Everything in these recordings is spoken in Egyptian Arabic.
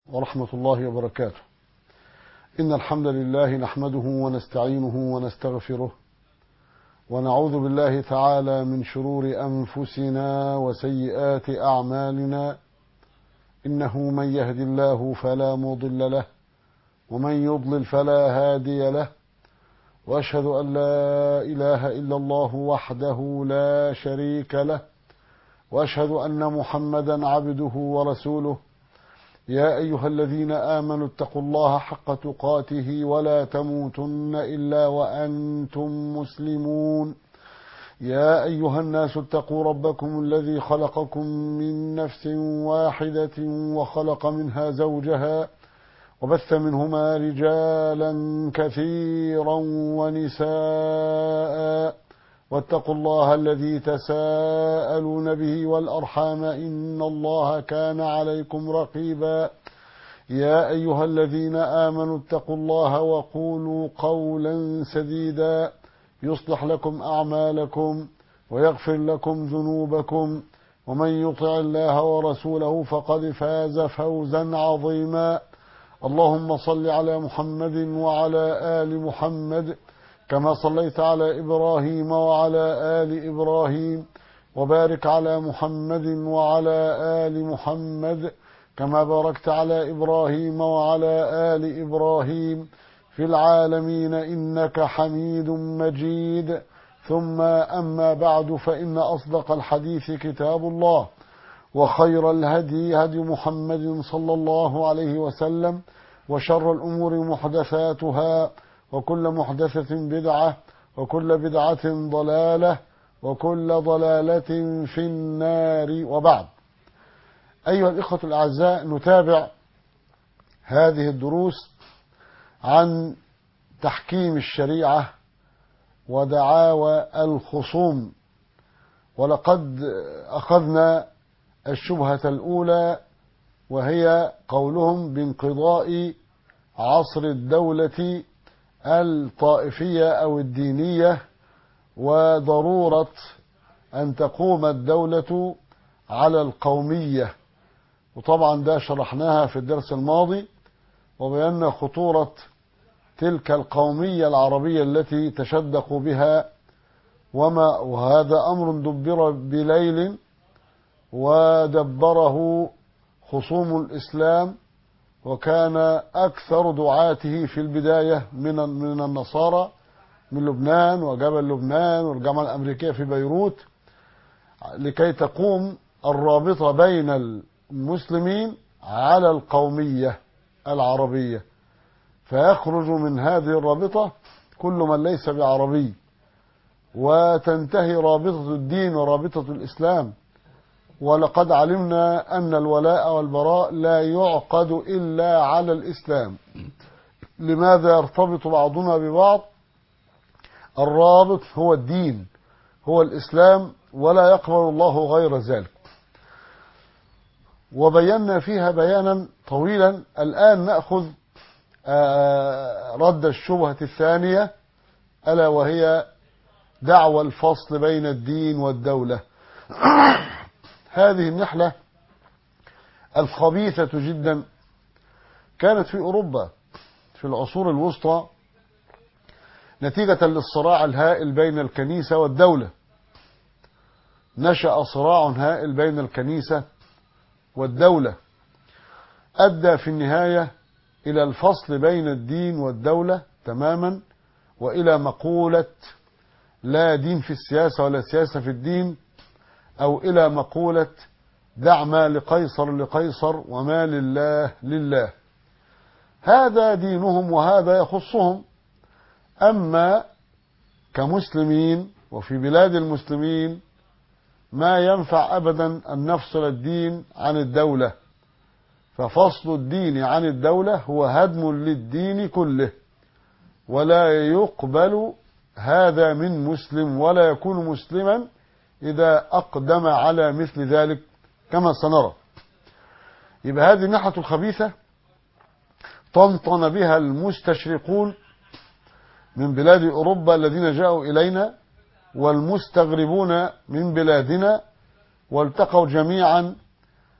ورحمة الله وبركاته إن الحمد لله نحمده ونستعينه ونستغفره ونعوذ بالله تعالى من شرور أنفسنا وسيئات أعمالنا إنه من يهد الله فلا مضل له ومن يضلل فلا هادي له وأشهد أن لا إله إلا الله وحده لا شريك له وأشهد أن محمدا عبده ورسوله يا أيها الذين آمنوا اتقوا الله حق تقاته ولا تموتن إلا وأنتم مسلمون يا أيها الناس اتقوا ربكم الذي خلقكم من نفس واحدة وخلق منها زوجها وبث منهما رجالا كثيرا ونساء واتقوا الله الذي تساءلون به والأرحام إن الله كان عليكم رقيبا يا أيها الذين آمنوا اتقوا الله وقولوا قولا سديدا يصلح لكم أعمالكم ويغفر لكم ذنوبكم ومن يطع الله ورسوله فقد فاز فوزا عظيما اللهم صل على محمد وعلى آل محمد كما صليت على إبراهيم وعلى آل إبراهيم وبارك على محمد وعلى آل محمد كما باركت على إبراهيم وعلى آل إبراهيم في العالمين إنك حميد مجيد ثم أما بعد فإن أصدق الحديث كتاب الله وخير الهدي هدي محمد صلى الله عليه وسلم وشر الأمور محدثاتها وكل محدثة بدعة وكل بدعة ضلالة وكل ضلالة في النار وبعد أيها الإخوة الأعزاء نتابع هذه الدروس عن تحكيم الشريعة ودعاوى الخصوم ولقد أخذنا الشبهة الأولى وهي قولهم بانقضاء عصر الدولة الطائفية أو الدينية وضرورة أن تقوم الدولة على القومية وطبعا ده شرحناها في الدرس الماضي وبينا خطورة تلك القومية العربية التي تشدقوا بها وما وهذا أمر دبر بليل ودبره خصوم الإسلام وكان أكثر دعاته في البداية من من النصارى من لبنان وجبل لبنان والجامعة الأمريكية في بيروت لكي تقوم الرابطة بين المسلمين على القومية العربية فيخرج من هذه الرابطة كل من ليس بعربي وتنتهي رابطة الدين ورابطة الإسلام ولقد علمنا أن الولاء والبراء لا يعقد إلا على الإسلام لماذا يرتبط بعضنا ببعض الرابط هو الدين هو الإسلام ولا يقبل الله غير ذلك وبينا فيها بيانا طويلا الآن نأخذ رد الشبهة الثانية ألا وهي دعوى الفصل بين الدين والدولة هذه النحلة الخبيثة جدا كانت في أوروبا في العصور الوسطى نتيجة للصراع الهائل بين الكنيسة والدولة نشأ صراع هائل بين الكنيسة والدولة أدى في النهاية إلى الفصل بين الدين والدولة تماما وإلى مقولة لا دين في السياسة ولا سياسة في الدين أو إلى مقولة دع ما لقيصر لقيصر وما لله لله هذا دينهم وهذا يخصهم أما كمسلمين وفي بلاد المسلمين ما ينفع أبدا أن نفصل الدين عن الدولة ففصل الدين عن الدولة هو هدم للدين كله ولا يقبل هذا من مسلم ولا يكون مسلما إذا أقدم على مثل ذلك كما سنرى يبقى هذه الناحية الخبيثة طنطن بها المستشرقون من بلاد أوروبا الذين جاءوا إلينا والمستغربون من بلادنا والتقوا جميعا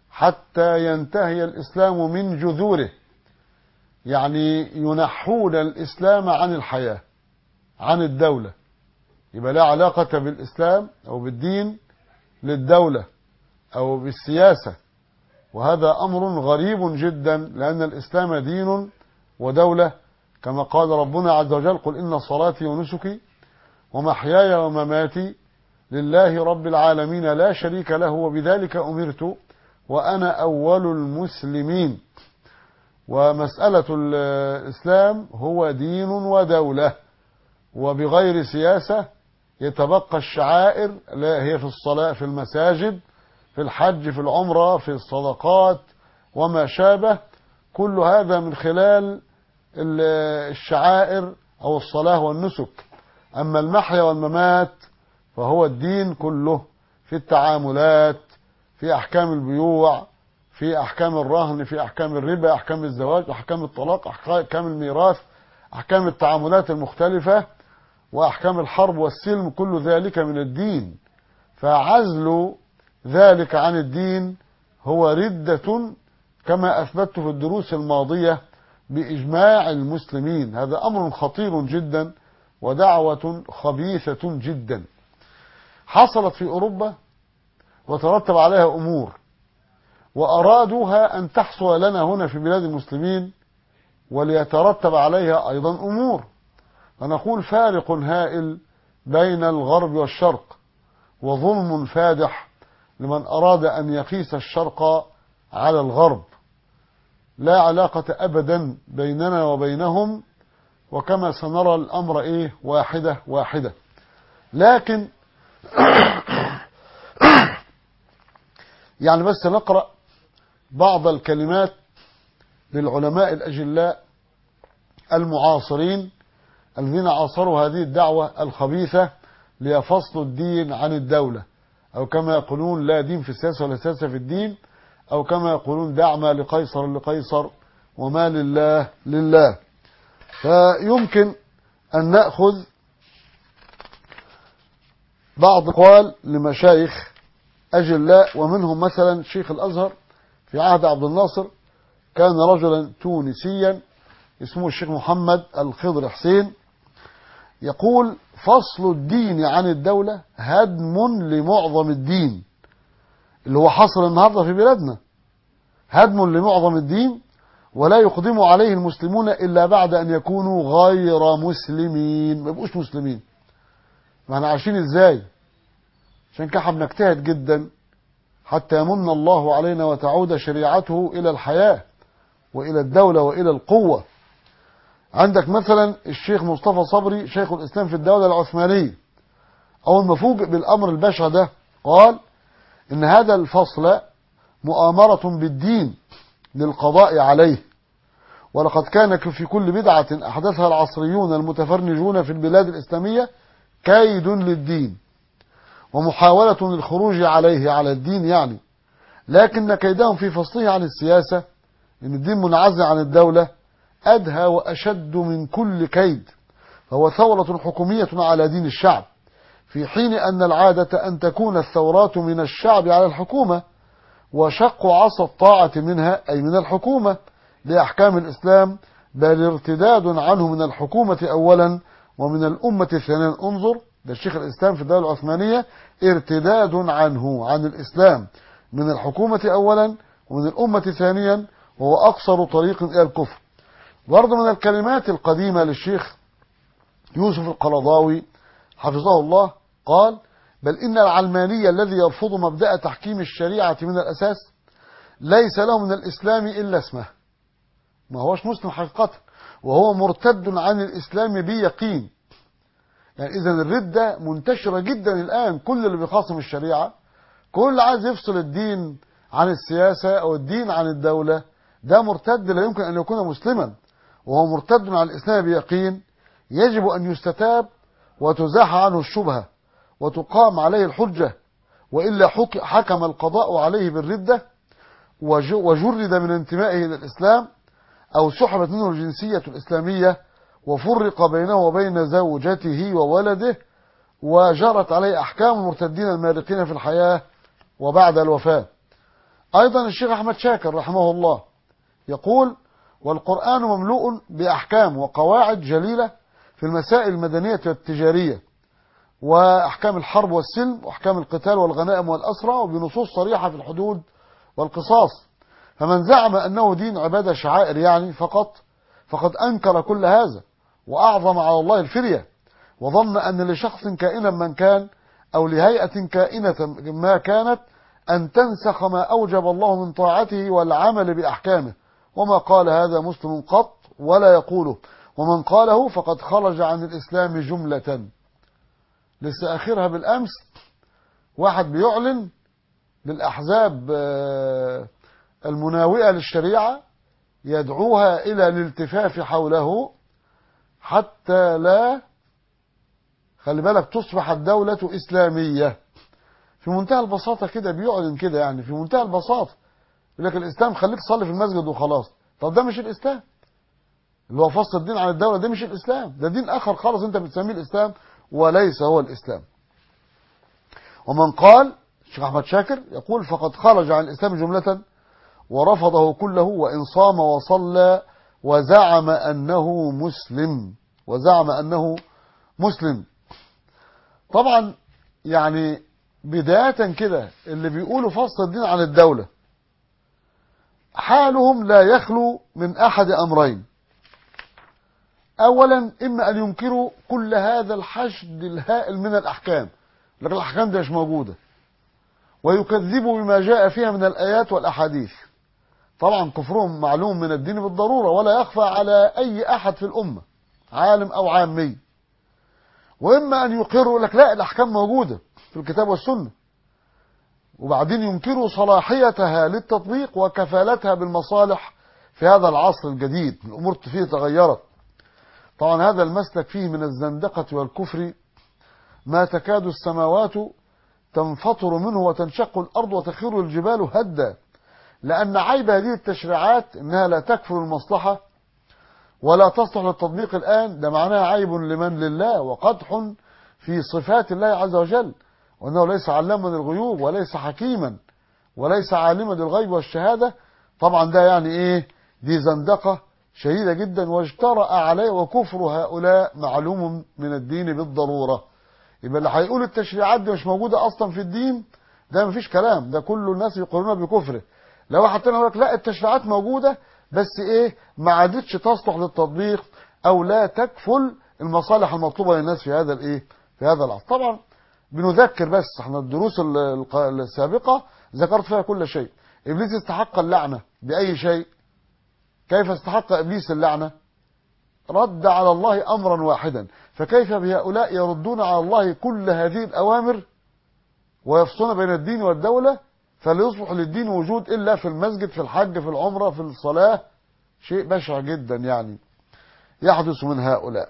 حتى ينتهي الإسلام من جذوره يعني ينحون الإسلام عن الحياة عن الدولة يبقى لا علاقة بالإسلام أو بالدين للدولة أو بالسياسة وهذا أمر غريب جدا لأن الإسلام دين ودولة كما قال ربنا عز وجل قل إن صلاتي ونسكي ومحياي ومماتي لله رب العالمين لا شريك له وبذلك أمرت وأنا أول المسلمين ومسألة الإسلام هو دين ودولة وبغير سياسة يتبقى الشعائر لا هي في الصلاة في المساجد في الحج في العمرة في الصدقات وما شابه كل هذا من خلال الشعائر أو الصلاة والنسك أما المحيا والممات فهو الدين كله في التعاملات في أحكام البيوع في أحكام الرهن في أحكام الربا أحكام الزواج أحكام الطلاق أحكام الميراث أحكام التعاملات المختلفة وأحكام الحرب والسلم كل ذلك من الدين فعزل ذلك عن الدين هو ردة كما أثبت في الدروس الماضية بإجماع المسلمين هذا أمر خطير جدا ودعوة خبيثة جدا حصلت في أوروبا وترتب عليها أمور وأرادوها أن تحصل لنا هنا في بلاد المسلمين وليترتب عليها أيضا أمور فنقول فارق هائل بين الغرب والشرق وظلم فادح لمن أراد أن يقيس الشرق على الغرب لا علاقة أبدا بيننا وبينهم وكما سنرى الأمر إيه واحدة واحدة لكن يعني بس نقرأ بعض الكلمات للعلماء الأجلاء المعاصرين الذين عاصروا هذه الدعوة الخبيثة ليفصلوا الدين عن الدولة أو كما يقولون لا دين في السياسة ولا سياسة في الدين أو كما يقولون دع ما لقيصر لقيصر وما لله لله فيمكن أن نأخذ بعض قوال لمشايخ أجلاء ومنهم مثلا شيخ الأزهر في عهد عبد الناصر كان رجلا تونسيا اسمه الشيخ محمد الخضر حسين يقول فصل الدين عن الدولة هدم لمعظم الدين اللي هو حصل النهاردة في بلادنا هدم لمعظم الدين ولا يقدم عليه المسلمون إلا بعد أن يكونوا غير مسلمين ما يبقوش مسلمين ما احنا عايشين ازاي عشان كده بنجتهد جدا حتى يمن الله علينا وتعود شريعته إلى الحياة وإلى الدولة وإلى القوة عندك مثلا الشيخ مصطفى صبري شيخ الإسلام في الدولة العثمانية أول ما فوجئ بالأمر البشع ده قال إن هذا الفصل مؤامرة بالدين للقضاء عليه ولقد كان في كل بدعة أحدثها العصريون المتفرنجون في البلاد الإسلامية كيد للدين ومحاولة للخروج عليه على الدين يعني لكن كيدهم في فصله عن السياسة إن الدين منعزل عن الدولة أدهى وأشد من كل كيد فهو ثورة حكومية على دين الشعب في حين أن العادة أن تكون الثورات من الشعب على الحكومة وشق عصا الطاعة منها أي من الحكومة لأحكام الإسلام بل ارتداد عنه من الحكومة أولا ومن الأمة ثانيا انظر ده الشيخ الإسلام في الدولة العثمانية ارتداد عنه عن الإسلام من الحكومة أولا ومن الأمة ثانيا وهو أقصر طريق إلى الكفر برضه من الكلمات القديمة للشيخ يوسف القرضاوي حفظه الله قال بل إن العلماني الذي يرفض مبدأ تحكيم الشريعة من الأساس ليس له من الإسلام إلا اسمه ما هوش مسلم حقيقة وهو مرتد عن الإسلام بيقين يعني إذا الردة منتشرة جدا الآن كل اللي بيخاصم الشريعة كل اللي عايز يفصل الدين عن السياسة أو الدين عن الدولة ده مرتد لا يمكن أن يكون مسلما وهو مرتد عن الإسلام بيقين يجب أن يستتاب وتزاح عنه الشبهة وتقام عليه الحجة وإلا حكم القضاء عليه بالردة وجرد من انتمائه إلى الإسلام أو سحبت منه الجنسية الإسلامية وفرق بينه وبين زوجته وولده وجرت عليه أحكام المرتدين المارقين في الحياة وبعد الوفاة أيضا الشيخ أحمد شاكر رحمه الله يقول والقرآن مملوء بأحكام وقواعد جليلة في المسائل المدنية والتجارية وأحكام الحرب والسلم وأحكام القتال والغنائم والأسرى وبنصوص صريحة في الحدود والقصاص فمن زعم أنه دين عبادة شعائر يعني فقط فقد أنكر كل هذا وأعظم على الله الفرية وظن أن لشخص كائنا من كان أو لهيئة كائنة ما كانت أن تنسخ ما أوجب الله من طاعته والعمل بأحكامه وما قال هذا مسلم قط ولا يقوله ومن قاله فقد خرج عن الإسلام جملة لسه آخرها بالأمس واحد بيعلن للأحزاب آه، المناوئة للشريعة يدعوها إلى الالتفاف حوله حتى لا خلي بالك تصبح الدولة إسلامية في منتهى البساطة كده بيعلن كده يعني في منتهى البساطة يقول لك الإسلام خليك تصلي في المسجد وخلاص طب ده مش الإسلام اللي هو فصل الدين عن الدولة ده مش الإسلام ده دين آخر خالص أنت بتسميه الإسلام وليس هو الإسلام ومن قال الشيخ أحمد شاكر يقول فقد خرج عن الإسلام جملة ورفضه كله وإن صام وصلى وزعم أنه مسلم وزعم أنه مسلم طبعا يعني بداية كده اللي بيقولوا فصل الدين عن الدولة حالهم لا يخلو من أحد أمرين أولا إما أن ينكروا كل هذا الحشد الهائل من الأحكام لكن الأحكام دي مش موجودة ويكذبوا بما جاء فيها من الآيات والأحاديث طبعا كفرهم معلوم من الدين بالضرورة ولا يخفى على أي أحد في الأمة عالم أو عامي وإما أن يقروا لك لا الأحكام موجودة في الكتاب والسنة وبعدين ينكروا صلاحيتها للتطبيق وكفالتها بالمصالح في هذا العصر الجديد الأمور فيه تغيرت طبعا هذا المسلك فيه من الزندقة والكفر ما تكاد السماوات تنفطر منه وتنشق الأرض وتخر الجبال هدا لأن عيب هذه التشريعات أنها لا تكفر المصلحة ولا تصلح للتطبيق الآن ده معناها عيب لمن لله وقدح في صفات الله عز وجل وأنه ليس علما للغيوب وليس حكيما وليس عالما للغيب والشهادة طبعا ده يعني إيه دي زندقة شديدة جدا واجترأ عليه وكفر هؤلاء معلوم من الدين بالضرورة يبقى اللي هيقول التشريعات دي مش موجودة أصلا في الدين ده مفيش كلام ده كل الناس يقولون بكفره لو واحد تاني يقول لك لا التشريعات موجودة بس ايه ما عادتش تصلح للتطبيق او لا تكفل المصالح المطلوبة للناس في هذا الايه في هذا العصر طبعا بنذكر بس احنا الدروس ال- الق- السابقة ذكرت فيها كل شيء ابليس استحق اللعنة باي شيء كيف استحق ابليس اللعنة رد على الله امرا واحدا فكيف بهؤلاء يردون على الله كل هذه الاوامر ويفصلون بين الدين والدولة فلا يصبح للدين وجود الا في المسجد في الحج في العمرة في الصلاة شيء بشع جدا يعني يحدث من هؤلاء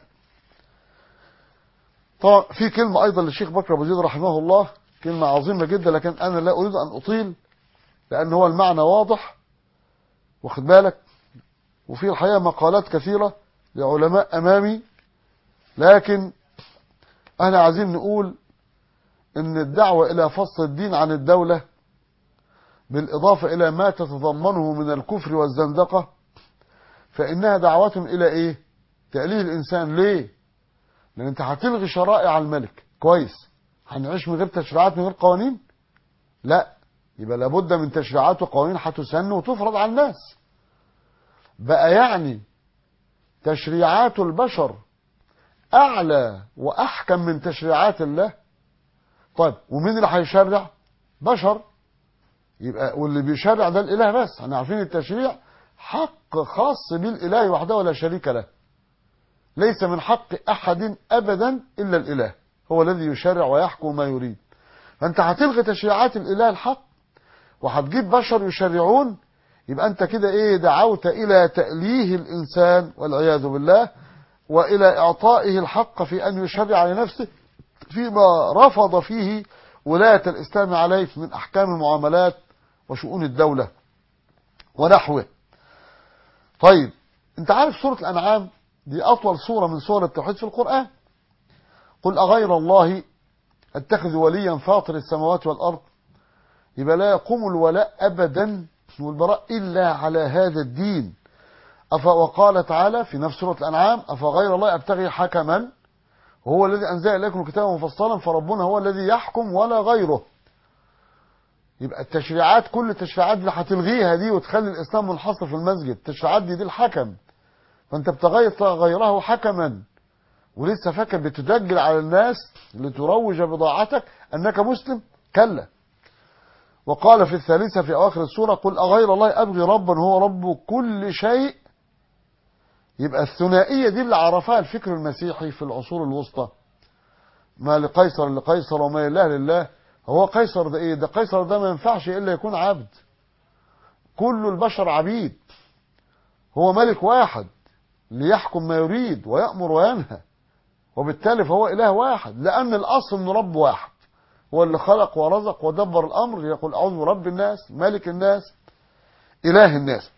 طبعا في كلمة ايضا للشيخ بكر ابو زيد رحمه الله كلمة عظيمة جدا لكن انا لا اريد ان اطيل لان هو المعنى واضح واخد بالك وفي الحقيقة مقالات كثيرة لعلماء امامي لكن احنا عايزين نقول ان الدعوة الى فصل الدين عن الدولة بالإضافة إلى ما تتضمنه من الكفر والزندقة فإنها دعوة إلى إيه تأليه الإنسان ليه لأن أنت هتلغي شرائع الملك كويس هنعيش من غير تشريعات من غير قوانين لا يبقى لابد من تشريعات وقوانين هتسن وتفرض على الناس بقى يعني تشريعات البشر أعلى وأحكم من تشريعات الله طيب ومين اللي هيشرع بشر يبقى واللي بيشرع ده الاله بس احنا عارفين التشريع حق خاص بالاله وحده ولا شريك له ليس من حق احد ابدا الا الاله هو الذي يشرع ويحكم ما يريد فانت هتلغي تشريعات الاله الحق وهتجيب بشر يشرعون يبقى انت كده ايه دعوت الى تأليه الانسان والعياذ بالله والى اعطائه الحق في ان يشرع لنفسه فيما رفض فيه ولاية الاسلام عليه من احكام المعاملات وشؤون الدولة ونحوه طيب انت عارف سورة الانعام دي اطول سورة من سور التوحيد في القرآن قل اغير الله اتخذ وليا فاطر السماوات والارض يبقى لا يقوم الولاء أبدا والبراء إلا على هذا الدين أف وقال تعالى في نفس سورة الأنعام أفغير الله أبتغي حكما وهو الذي أنزل إليكم الكتاب مفصلا فربنا هو الذي يحكم ولا غيره يبقى التشريعات كل التشريعات اللي هتلغيها دي وتخلي الإسلام منحصر في المسجد التشريعات دي دي الحكم فأنت بتغير غيره حكما ولسه فاكر بتدجل على الناس لتروج بضاعتك أنك مسلم كلا وقال في الثالثة في أواخر السورة قل أغير الله أبغي ربا هو رب كل شيء يبقى الثنائية دي اللي عرفها الفكر المسيحي في العصور الوسطى ما لقيصر لقيصر وما لله لله هو قيصر ده ايه ده قيصر ده ما ينفعش الا يكون عبد كل البشر عبيد هو ملك واحد ليحكم ما يريد ويأمر وينهى وبالتالي فهو إله واحد لأن الأصل إنه رب واحد هو اللي خلق ورزق ودبر الأمر يقول أعوذ برب الناس ملك الناس إله الناس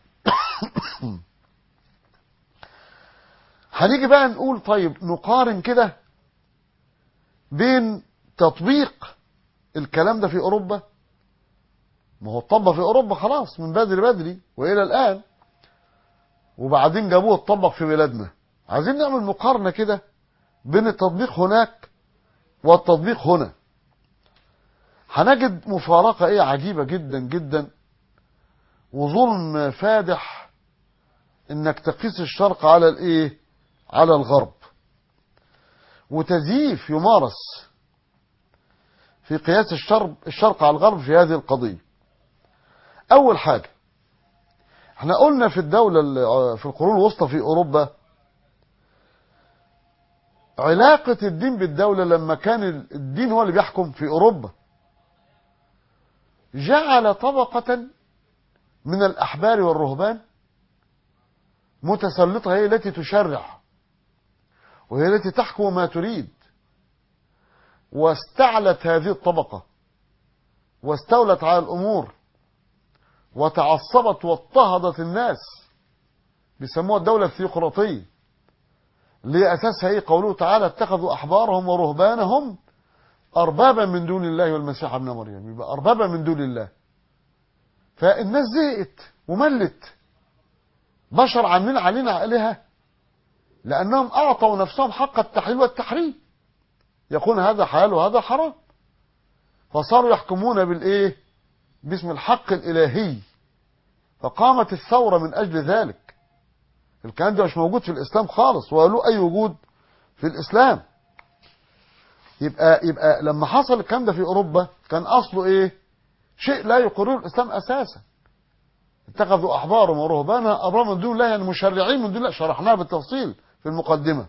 هنيجي بقى نقول طيب نقارن كده بين تطبيق الكلام ده في أوروبا ما هو اتطبق في أوروبا خلاص من بدري بدري وإلى الآن وبعدين جابوه اتطبق في بلادنا عايزين نعمل مقارنة كده بين التطبيق هناك والتطبيق هنا هنجد مفارقة ايه عجيبة جدا جدا وظلم فادح انك تقيس الشرق على الايه على الغرب وتزييف يمارس في قياس الشرق الشرق على الغرب في هذه القضية اول حاجة احنا قلنا في الدولة في القرون الوسطى في اوروبا علاقة الدين بالدولة لما كان الدين هو اللي بيحكم في اوروبا جعل طبقة من الأحبار والرهبان متسلطة هي التي تشرع وهي التي تحكم ما تريد واستعلت هذه الطبقة واستولت على الأمور وتعصبت واضطهدت الناس بيسموها الدولة الثيوقراطية اللي أساسها إيه قوله تعالى اتخذوا أحبارهم ورهبانهم أربابا من دون الله والمسيح ابن مريم يبقى أربابا من دون الله فالناس زهقت وملت بشر عاملين علينا آلهة لأنهم أعطوا نفسهم حق التحليل والتحريم يكون هذا حلال وهذا حرام فصاروا يحكمون بالإيه باسم الحق الإلهي فقامت الثورة من أجل ذلك الكلام ده مش موجود في الإسلام خالص وله أي وجود في الإسلام يبقى يبقى لما حصل الكلام ده في اوروبا كان اصله ايه شيء لا يقرره الاسلام اساسا اتخذوا احبارهم ورهبانا ابرار من دون الله يعني مشرعين من دون الله شرحناها بالتفصيل في المقدمه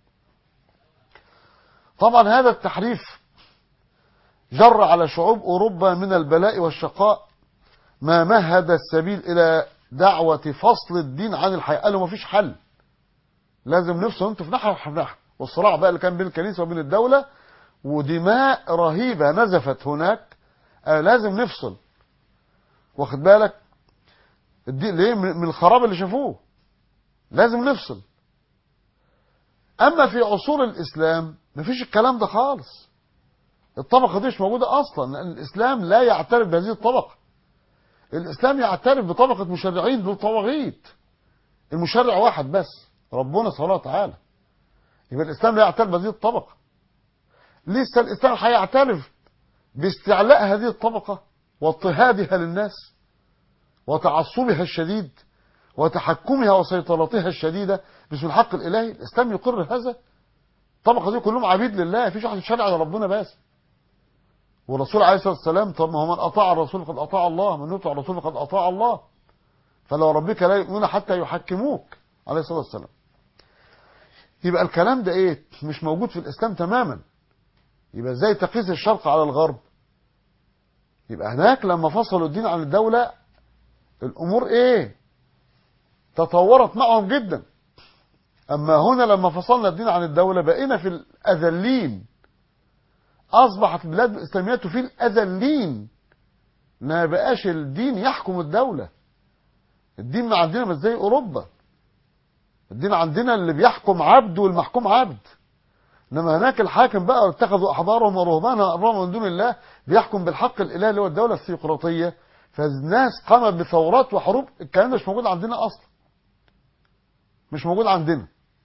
طبعا هذا التحريف جر على شعوب اوروبا من البلاء والشقاء ما مهد السبيل الى دعوه فصل الدين عن الحياه قالوا مفيش حل لازم نفصل انتوا في ناحيه وفي ناحيه والصراع بقى اللي كان بين الكنيسه وبين الدوله ودماء رهيبة نزفت هناك آه لازم نفصل واخد بالك الدين ليه من الخراب اللي شافوه لازم نفصل اما في عصور الاسلام مفيش الكلام ده خالص الطبقة دي مش موجودة اصلا لان الاسلام لا يعترف بهذه الطبقة الاسلام يعترف بطبقة مشرعين دول طواغيت المشرع واحد بس ربنا سبحانه وتعالى يبقى الاسلام لا يعترف بهذه الطبقة لسه الإسلام هيعترف باستعلاء هذه الطبقة واضطهادها للناس وتعصبها الشديد وتحكمها وسيطرتها الشديدة باسم الحق الإلهي الإسلام يقر هذا الطبقة دي كلهم عبيد لله مفيش واحد شرع لربنا بس والرسول عليه الصلاة والسلام طب ما هو من أطاع الرسول قد أطاع الله من يطع الرسول قد أطاع الله فلو ربك لا يؤمنون حتى يحكموك عليه الصلاة والسلام يبقى الكلام ده ايه مش موجود في الإسلام تماما يبقى ازاي تقيس الشرق على الغرب يبقى هناك لما فصلوا الدين عن الدولة الامور ايه تطورت معهم جدا اما هنا لما فصلنا الدين عن الدولة بقينا في الاذلين اصبحت البلاد الاسلامية في الاذلين ما بقاش الدين يحكم الدولة الدين ما عندنا مش زي اوروبا الدين عندنا اللي بيحكم عبد والمحكوم عبد انما هناك الحاكم بقى اتخذوا احبارهم ورهبانهم اربابا من دون الله بيحكم بالحق الالهي اللي هو الدوله الثيوقراطيه فالناس قامت بثورات وحروب الكلام ده مش موجود عندنا اصلا مش موجود عندنا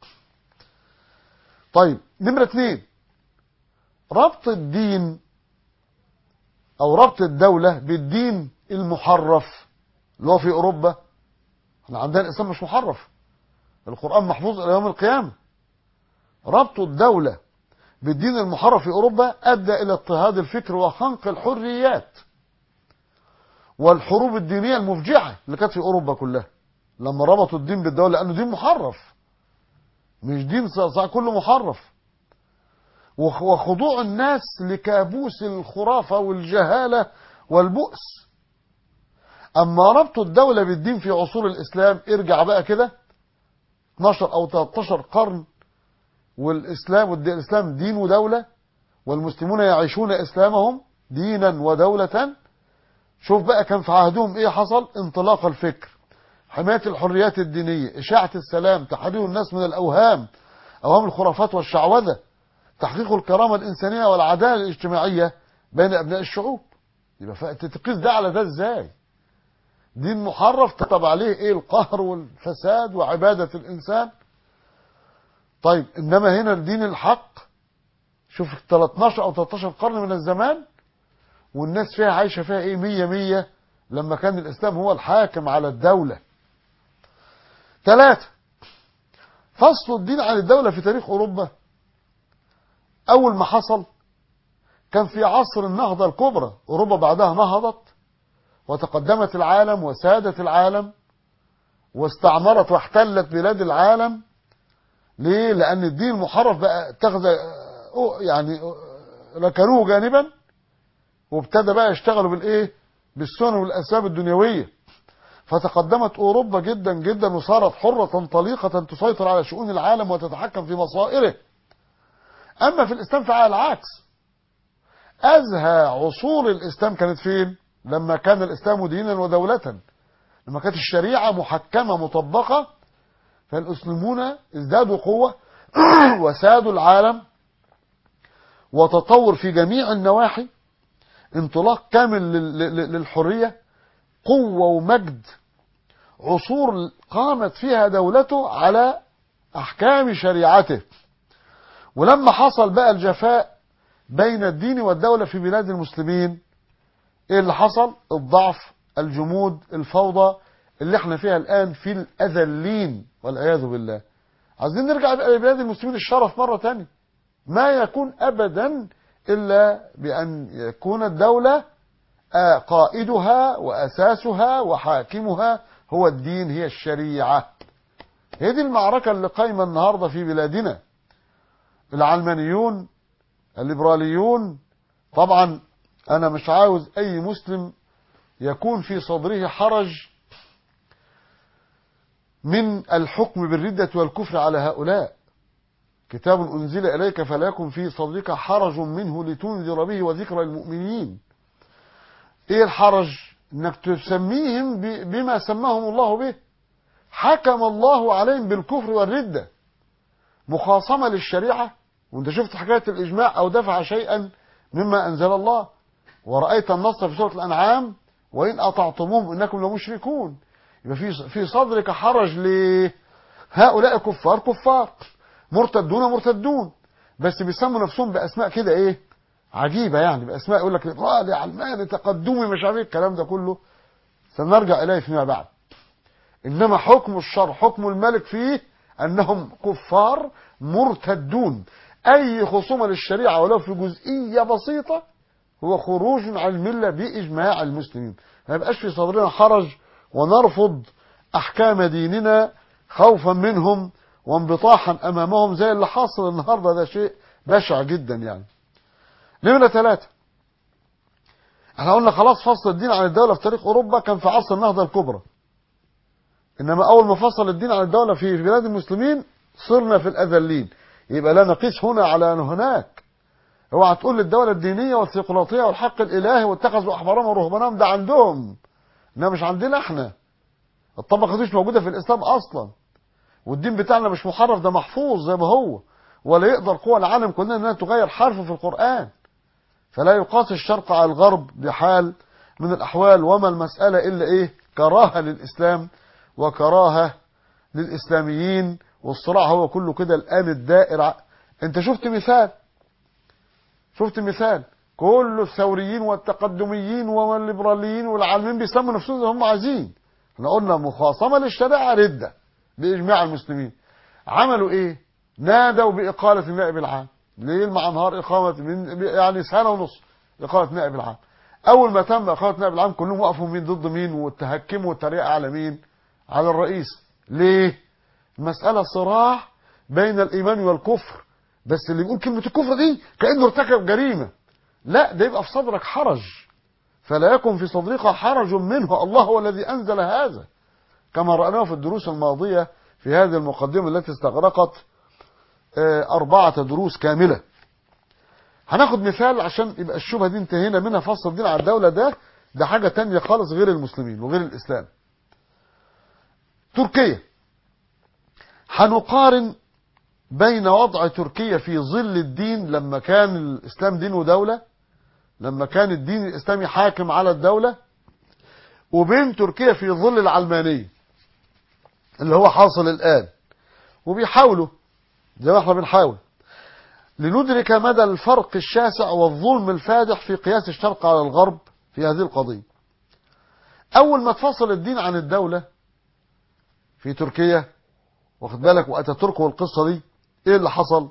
طيب نمرة اتنين ربط الدين او ربط الدولة بالدين المحرف اللي هو في اوروبا احنا عندنا الاسلام مش محرف القرآن محفوظ الى يوم القيامة ربط الدولة بالدين المحرف في اوروبا ادى الى اضطهاد الفكر وخنق الحريات والحروب الدينية المفجعة اللي كانت في اوروبا كلها لما ربطوا الدين بالدولة لانه دين محرف مش دين صح كله محرف وخ- وخضوع الناس لكابوس الخرافة والجهالة والبؤس أما ربط الدولة بالدين في عصور الإسلام ارجع بقى كده 12 أو 13 قرن والإسلام والدين الإسلام دين ودولة والمسلمون يعيشون إسلامهم دينا ودولة شوف بقى كان في عهدهم إيه حصل انطلاق الفكر حماية الحريات الدينية إشاعة السلام تحرير الناس من الأوهام أوهام الخرافات والشعوذة تحقيق الكرامة الإنسانية والعدالة الاجتماعية بين أبناء الشعوب يبقى ف- تقيس ده على ده إزاي دين محرف تطب عليه إيه القهر والفساد وعبادة الإنسان طيب إنما هنا الدين الحق شوف 13 أو 13 قرن من الزمان والناس فيها عايشة فيها إيه مية مية لما كان الإسلام هو الحاكم على الدولة ثلاثة فصل الدين عن الدولة في تاريخ أوروبا أول ما حصل كان في عصر النهضة الكبرى أوروبا بعدها نهضت وتقدمت العالم وسادت العالم واستعمرت واحتلت بلاد العالم ليه؟ لأن الدين المحرف بقى اتخذ أو- يعني ركنوه جانبا وابتدى بقى يشتغلوا بالإيه؟ بالسنن والأسباب الدنيوية فتقدمت أوروبا جدا جدا وصارت حرة طليقة تسيطر على شؤون العالم وتتحكم في مصائره أما في الإسلام فعلى العكس أزهى عصور الإسلام كانت فين لما كان الإسلام دينا ودولة لما كانت الشريعة محكمة مطبقة فالمسلمون ازدادوا قوة وسادوا العالم وتطور في جميع النواحي انطلاق كامل لل- لل- للحرية قوة ومجد عصور قامت فيها دولته على أحكام شريعته ولما حصل بقى الجفاء بين الدين والدولة في بلاد المسلمين ايه اللي حصل الضعف الجمود الفوضى اللي احنا فيها الآن في الأذلين والعياذ بالله عايزين نرجع بقى لبلاد المسلمين الشرف مرة تانية ما يكون أبدا إلا بأن يكون الدولة آه، قائدها وأساسها وحاكمها هو الدين هي الشريعة هي دي المعركة اللي قايمة النهاردة في بلادنا العلمانيون الليبراليون طبعا أنا مش عاوز أي مسلم يكون في صدره حرج من الحكم بالردة والكفر على هؤلاء كتاب أنزل إليك فلا يكن في صدرك حرج منه لتنذر به وذكر المؤمنين ايه الحرج انك تسميهم ب- بما سماهم الله به حكم الله عليهم بالكفر والردة مخاصمة للشريعة وانت شفت حكاية الإجماع أو دفع شيئا مما أنزل الله ورأيت النص في سورة الأنعام وإن أطعتموهم إنكم لمشركون يبقى في في صدرك حرج ليه هؤلاء كفار كفار مرتدون مرتدون بس بيسموا نفسهم بأسماء كده إيه عجيبة يعني بأسماء يقول لك ليبرالي علماني تقدمي مش عارف إيه الكلام ده كله سنرجع إليه فيما بعد إنما حكم الشر حكم الملك فيه أنهم كفار مرتدون أي خصومة للشريعة ولو في جزئية بسيطة هو خروج عن الملة بإجماع المسلمين ما يبقاش في صدرنا حرج ونرفض أحكام ديننا خوفا منهم وانبطاحا أمامهم زي اللي حاصل النهاردة ده شيء بشع جدا يعني نمرة ثلاثة احنا قلنا خلاص فصل الدين عن الدولة في تاريخ أوروبا كان في عصر النهضة الكبرى إنما أول ما فصل الدين عن الدولة في بلاد المسلمين صرنا في الأذلين يبقى لا نقيس هنا على هناك اوعى تقول الدولة الدينية والثيقراطية والحق الإلهي واتخذوا أحبارهم ورهبانهم ده عندهم إنما مش عندنا احنا الطبقة دي مش موجودة في الإسلام أصلا والدين بتاعنا مش محرف ده محفوظ زي ما هو ولا يقدر قوى العالم كلها انها تغير حرف في القرآن فلا يقاس الشرق على الغرب بحال من الأحوال وما المسألة إلا إيه كراهة للإسلام وكراهة للإسلاميين والصراع هو كله كده الآن الدائر أنت شفت مثال شفت مثال كل الثوريين والتقدميين والليبراليين والعالمين بيسموا نفسهم زي هم عايزين احنا قلنا مخاصمة للشريعة ردة بإجماع المسلمين عملوا ايه نادوا بإقالة النائب العام ليل مع نهار إقامة من يعني سنة ونص إقالة نائب العام أول ما تم إقالة نائب العام كلهم وقفوا مين ضد مين وتهكموا التريقة على مين على الرئيس ليه المسألة صراع بين الإيمان والكفر بس اللي بيقول كلمة الكفر دي كأنه ارتكب جريمة لا ده يبقى في صدرك حرج فلا يكن في صدرك حرج منه الله هو الذي أنزل هذا كما رأناه في الدروس الماضية في هذه المقدمة التي استغرقت أربعة دروس كاملة هناخد مثال عشان يبقى الشبهة دي انتهينا منها فصل الدين على الدولة ده ده حاجة تانية خالص غير المسلمين وغير الإسلام تركيا هنقارن بين وضع تركيا في ظل الدين لما كان الإسلام دين ودولة لما كان الدين الإسلامي حاكم على الدولة وبين تركيا في ظل العلمانية اللي هو حاصل الآن وبيحاولوا زي ما احنا بنحاول لندرك مدى الفرق الشاسع والظلم الفادح في قياس الشرق على الغرب في هذه القضية أول ما تفصل الدين عن الدولة في تركيا واخد بالك وأتاتورك والقصة دي ايه اللي حصل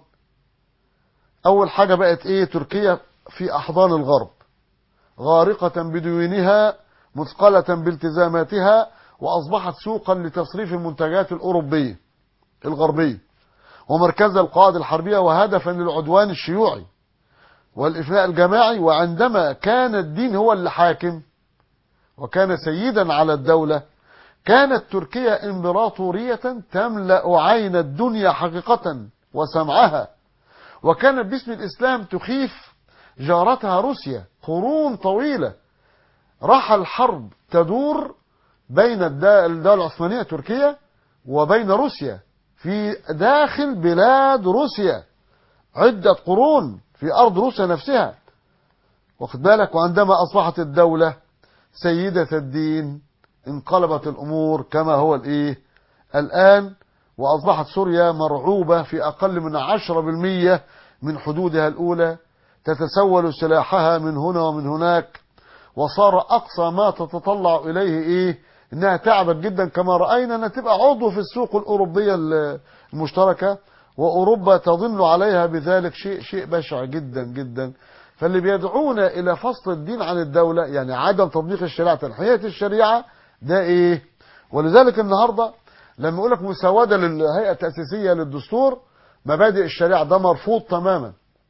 أول حاجة بقت ايه تركيا في أحضان الغرب غارقة بديونها مثقلة بالتزاماتها وأصبحت سوقا لتصريف المنتجات الأوروبية الغربية ومركز القواعد الحربية وهدفا للعدوان الشيوعي والإفناء الجماعي وعندما كان الدين هو اللي حاكم وكان سيدا على الدولة كانت تركيا امبراطورية تملأ عين الدنيا حقيقة وسمعها وكانت باسم الإسلام تخيف جارتها روسيا قرون طويلة راح الحرب تدور بين الدولة العثمانية تركيا وبين روسيا في داخل بلاد روسيا عدة قرون في أرض روسيا نفسها واخد بالك وعندما أصبحت الدولة سيدة الدين انقلبت الأمور كما هو الإيه الآن وأصبحت سوريا مرعوبة في أقل من عشرة بالمية من حدودها الأولى تتسول سلاحها من هنا ومن هناك وصار أقصى ما تتطلع إليه إيه إنها تعبت جدا كما رأينا أنها تبقى عضو في السوق الأوروبية المشتركة وأوروبا تظن عليها بذلك شيء شيء بشع جدا جدا فاللي بيدعونا إلى فصل الدين عن الدولة يعني عدم تطبيق الشريعة تنحية الشريعة ده إيه ولذلك النهاردة لما يقول لك مسودة للهيئة التأسيسية للدستور مبادئ الشريعة ده مرفوض تماما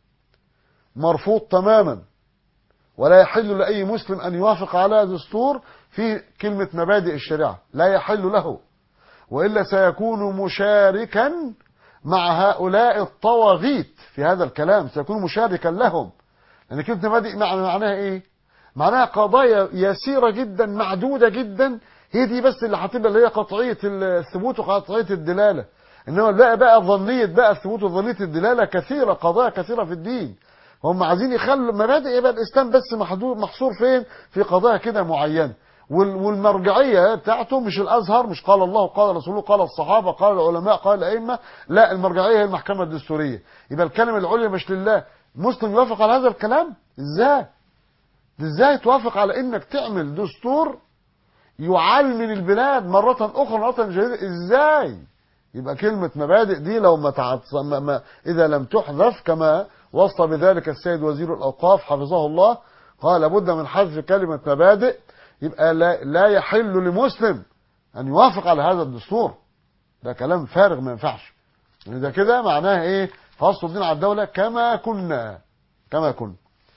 مرفوض تماما ولا يحل لأي مسلم أن يوافق على دستور في كلمة مبادئ الشريعة لا يحل له وإلا سيكون مشاركا مع هؤلاء الطواغيت في هذا الكلام سيكون مشاركا لهم لأن كلمة مبادئ معناها إيه معناها قضايا يسيرة جدا معدودة جدا هي دي بس اللي هتبقى اللي هي قطعية الثبوت وقطعية الدلالة إنما بقى بقى ظنية بقى الثبوت وظنية الدلالة كثيرة قضايا كثيرة في الدين هم عايزين يخلوا مبادئ يبقى الاسلام بس محدود محصور فين في قضايا كده معينه والمرجعيه بتاعته مش الازهر مش قال الله قال رسوله قال الصحابه قال العلماء قال الائمه لا المرجعيه هي المحكمه الدستوريه يبقى الكلمه العليا مش لله مسلم يوافق على هذا الكلام ازاي ازاي توافق على انك تعمل دستور يعلمن البلاد مرة أخرى مرة جديدة إزاي يبقى كلمة مبادئ دي لو ما, تعتص... ما... ما إذا لم تحذف كما وصى بذلك السيد وزير الأوقاف حفظه الله قال لابد من حذف كلمة مبادئ يبقى لا, لا يحل لمسلم أن يوافق على هذا الدستور ده كلام فارغ ما ينفعش يعني ده كده معناه إيه فصل الدين على الدولة كما كنا كما كنا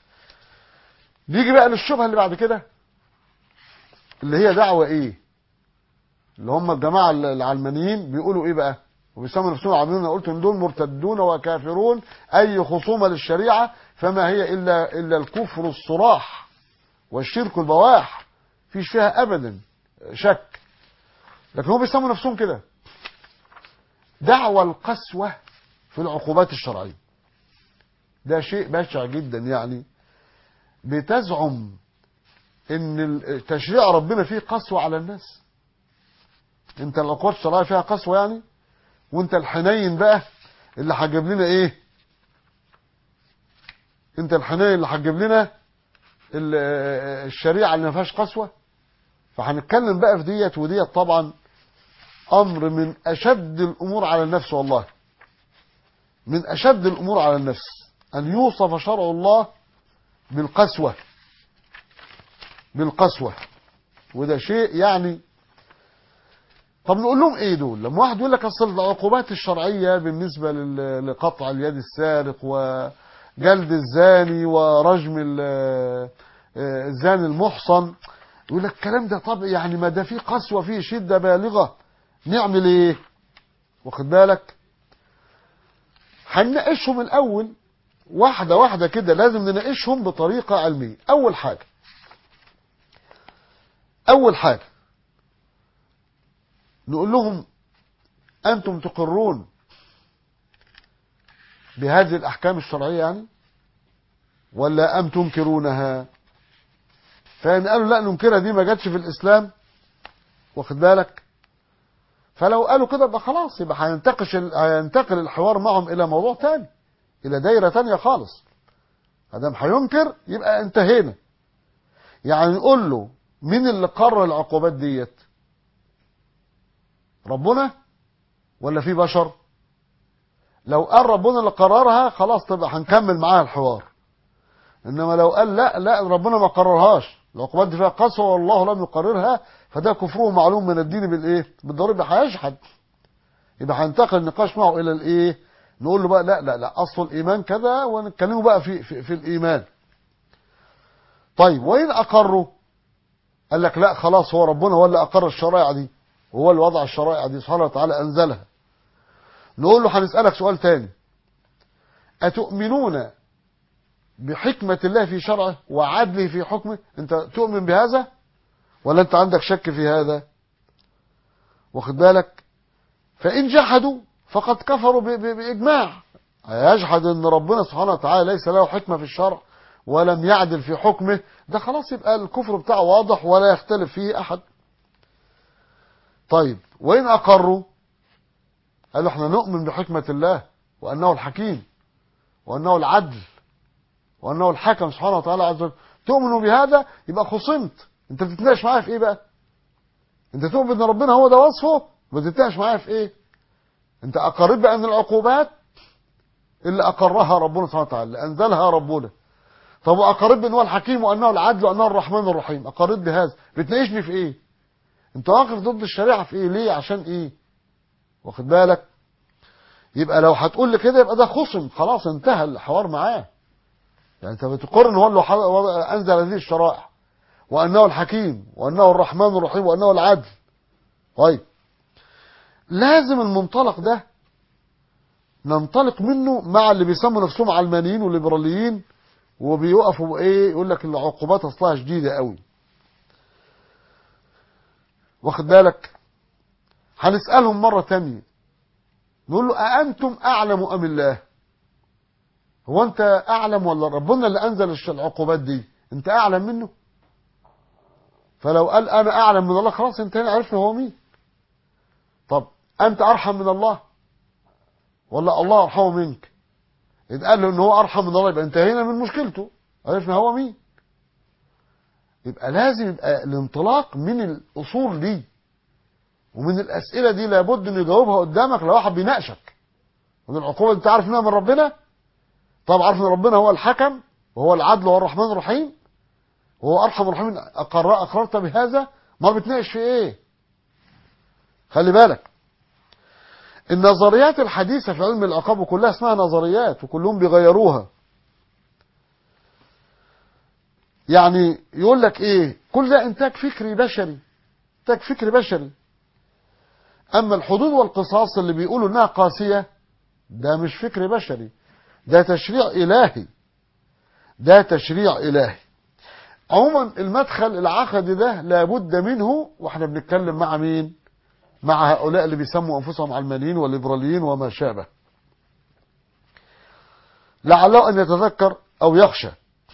نيجي بقى للشبهة اللي بعد كده اللي هي دعوة ايه اللي هم الجماعة العلمانيين بيقولوا ايه بقى وبيسموا نفسهم علمانيين قلت ان دول مرتدون وكافرون اي خصومة للشريعة فما هي الا الا الكفر الصراح والشرك البواح فيش فيها ابدا شك لكن هم بيسموا نفسهم كده دعوة القسوة في العقوبات الشرعية ده شيء بشع جدا يعني بتزعم ان تشريع ربنا فيه قسوة على الناس انت العقوبات الشرعية فيها قسوة يعني وانت الحنين بقى اللي هتجيب لنا ايه انت الحنين اللي هتجيب لنا الشريعة اللي ما فيهاش قسوة فهنتكلم بقى في ديت وديت طبعا امر من اشد الامور على النفس والله من اشد الامور على النفس ان يوصف شرع الله بالقسوة بالقسوة وده شيء يعني طب نقول لهم ايه دول لما واحد يقول لك اصل العقوبات الشرعية بالنسبة لقطع اليد السارق وجلد الزاني ورجم الزاني المحصن يقول لك الكلام ده طب يعني ما ده فيه قسوة فيه شدة بالغة نعمل ايه واخد بالك هنناقشهم الاول واحدة واحدة كده لازم نناقشهم بطريقة علمية اول حاجة اول حاجة نقول لهم انتم تقرون بهذه الاحكام الشرعية يعني ولا ام تنكرونها فان قالوا لا ننكرها دي ما جاتش في الاسلام واخد بالك فلو قالوا كده يبقى خلاص يبقى هينتقش هينتقل الحوار معهم الى موضوع تاني الى دايره تانية خالص ادام هينكر يبقى انتهينا يعني نقول له مين اللي قرر العقوبات ديت ربنا ولا في بشر لو قال ربنا اللي قررها خلاص تبقى هنكمل معاها الحوار انما لو قال لا لا ربنا ما قررهاش العقوبات دي فيها قسوه والله لم يقررها فده كفره معلوم من الدين بالايه بالضرورة هيجحد يبقى هننتقل النقاش معه الى الايه نقول له بقى لا لا لا اصل الايمان كذا ونتكلموا بقى في, في في الايمان طيب وين اقروا قال لك لا خلاص هو ربنا هو اللي اقر الشرائع دي وهو اللي وضع الشرائع دي سبحانه وتعالى انزلها نقول له هنسالك سؤال تاني اتؤمنون بحكمة الله في شرعه وعدله في حكمه انت تؤمن بهذا ولا انت عندك شك في هذا واخد بالك فإن جحدوا فقد كفروا بإجماع يجحد ان ربنا سبحانه وتعالى ليس له حكمة في الشرع ولم يعدل في حكمه ده خلاص يبقى الكفر بتاعه واضح ولا يختلف فيه أحد طيب وإن أقروا قالوا احنا نؤمن بحكمة الله وأنه الحكيم وأنه العدل وأنه الحكم سبحانه وتعالى عز وجل تؤمنوا بهذا يبقى خصمت انت بتتناقش معايا في ايه بقى انت تؤمن ان ربنا هو ده وصفه بتتناقش معايا في ايه انت اقريت بان العقوبات اللي اقرها ربنا سبحانه وتعالى اللي انزلها ربنا طب واقريت بان هو الحكيم وانه العدل وانه الرحمن الرحيم اقريت بهذا بتناقشني في ايه انت واقف ضد الشريعه في ايه ليه عشان ايه واخد بالك يبقى لو هتقول لي كده يبقى ده خصم خلاص انتهى الحوار معاه يعني انت بتقر ان هو اللي انزل هذه الشرائع وأنه الحكيم وأنه الرحمن الرحيم وأنه العدل طيب لازم المنطلق ده ننطلق منه مع اللي بيسموا نفسهم علمانيين وليبراليين وبيقفوا ايه يقول لك العقوبات اصلها شديده قوي واخد بالك هنسالهم مره تانية نقول له أأنتم أعلم أم الله هو أنت أعلم ولا ربنا اللي أنزل العقوبات دي أنت أعلم منه فلو قال انا اعلم من الله خلاص انتهينا عرفنا هو مين طب انت ارحم من الله ولا الله ارحم منك اذا قال له ان هو ارحم من الله يبقى انتهينا من مشكلته عرفنا هو مين يبقى لازم يبقى الانطلاق من الاصول دي ومن الاسئله دي لابد ان يجاوبها قدامك لو واحد بيناقشك ومن العقوبه انت عارف انها من ربنا طب عارف ان ربنا هو الحكم وهو العدل وهو الرحمن الرحيم وهو ارحم الراحمين أقر اقررت بهذا ما بتناقش في ايه خلي بالك النظريات الحديثة في علم العقاب كلها اسمها نظريات وكلهم بيغيروها يعني يقول لك ايه كل ده انتاج فكري بشري انتاج فكري بشري اما الحدود والقصاص اللي بيقولوا انها قاسية ده مش فكر بشري ده تشريع الهي ده تشريع الهي عموما المدخل العقدي ده لابد منه واحنا بنتكلم مع مين مع هؤلاء اللي بيسموا انفسهم علمانيين والليبراليين وما شابه لعله أن يتذكر أو يخشى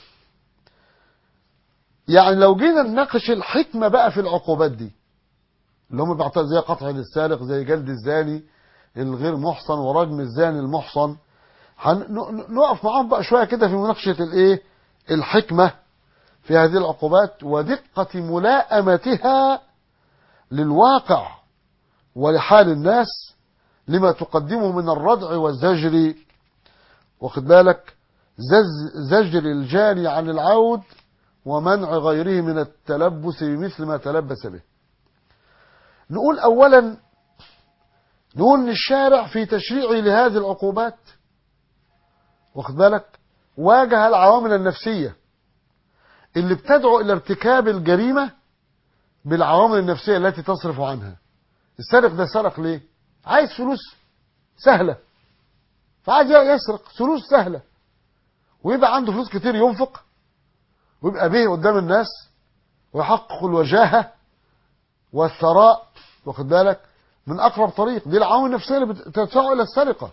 يعني لو جينا نناقش الحكمة بقى في العقوبات دي اللي هم بيعتبروا زي قطع للسارق زي جلد الزاني الغير محصن ورجم الزاني المحصن نقف معاهم بقى شوية كده في مناقشة الايه الحكمة في هذه العقوبات ودقة ملائمتها للواقع ولحال الناس لما تقدمه من الردع والزجر واخد بالك زج زجر الجاني عن العود ومنع غيره من التلبس بمثل ما تلبس به نقول اولا نقول ان الشارع في تشريعه لهذه العقوبات واخد بالك واجه العوامل النفسية اللي بتدعو الى ارتكاب الجريمة بالعوامل النفسية التي تصرف عنها السارق ده سرق ليه عايز فلوس سهلة فعايز يسرق فلوس سهلة ويبقى عنده فلوس كتير ينفق ويبقى به قدام الناس ويحقق الوجاهة والثراء واخد بالك من أقرب طريق دي العوامل النفسية اللي بتدفعه إلى السرقة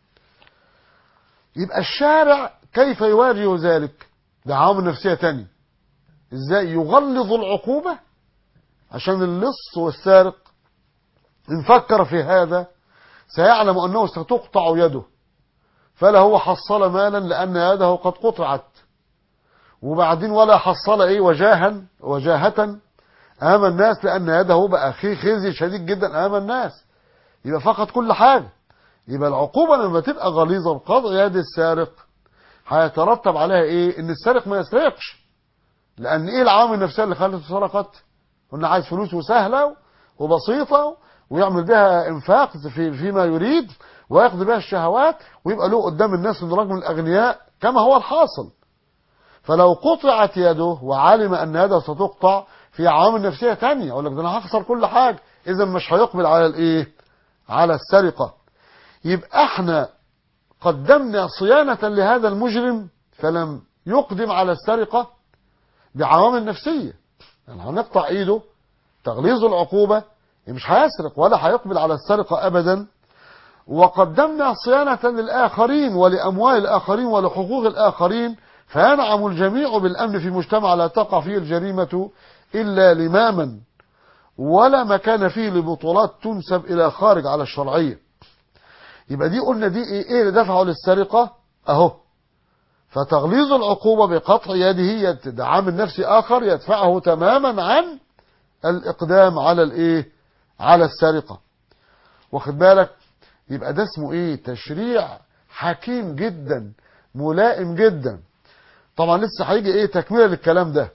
يبقى الشارع كيف يواجه ذلك ده عوامل نفسية تاني ازاي يغلظ العقوبة عشان اللص والسارق إن فكر في هذا سيعلم أنه ستقطع يده فلا هو حصل مالا لأن يده قد قطعت وبعدين ولا حصل ايه وجاها وجاهة امام الناس لان يده بقى خزي شديد جدا امام الناس يبقى فقد كل حاجة يبقى العقوبة لما تبقى غليظة بقطع يد السارق هيترتب عليها ايه ان السارق ما يسرقش لان ايه العوامل النفسية اللي خلته سرقت قلنا عايز فلوس وسهلة وبسيطة ويعمل بها انفاق في فيما يريد ويقضي بها الشهوات ويبقى له قدام الناس انه رجل من الاغنياء كما هو الحاصل فلو قطعت يده وعلم ان يده ستقطع في عوامل نفسيه تانية يقول لك ده انا هخسر كل حاجه اذا مش هيقبل على الايه على السرقه يبقى احنا قدمنا صيانه لهذا المجرم فلم يقدم على السرقه بعوامل نفسيه يعني هنقطع ايده تغليظ العقوبه مش هيسرق ولا هيقبل على السرقه ابدا وقدمنا صيانه للاخرين ولاموال الاخرين ولحقوق الاخرين فينعم الجميع بالأمن في مجتمع لا تقع فيه الجريمة إلا لماما ولا مكان فيه لبطولات تنسب إلى خارج على الشرعية يبقى دي قلنا دي إيه, إيه اللي دفعه للسرقة أهو فتغليظ العقوبة بقطع يده ده عامل نفسي آخر يدفعه تماما عن الإقدام على الإيه على السرقة واخد بالك يبقى ده اسمه إيه تشريع حكيم جدا ملائم جدا طبعا لسه هيجي ايه تكمله للكلام ده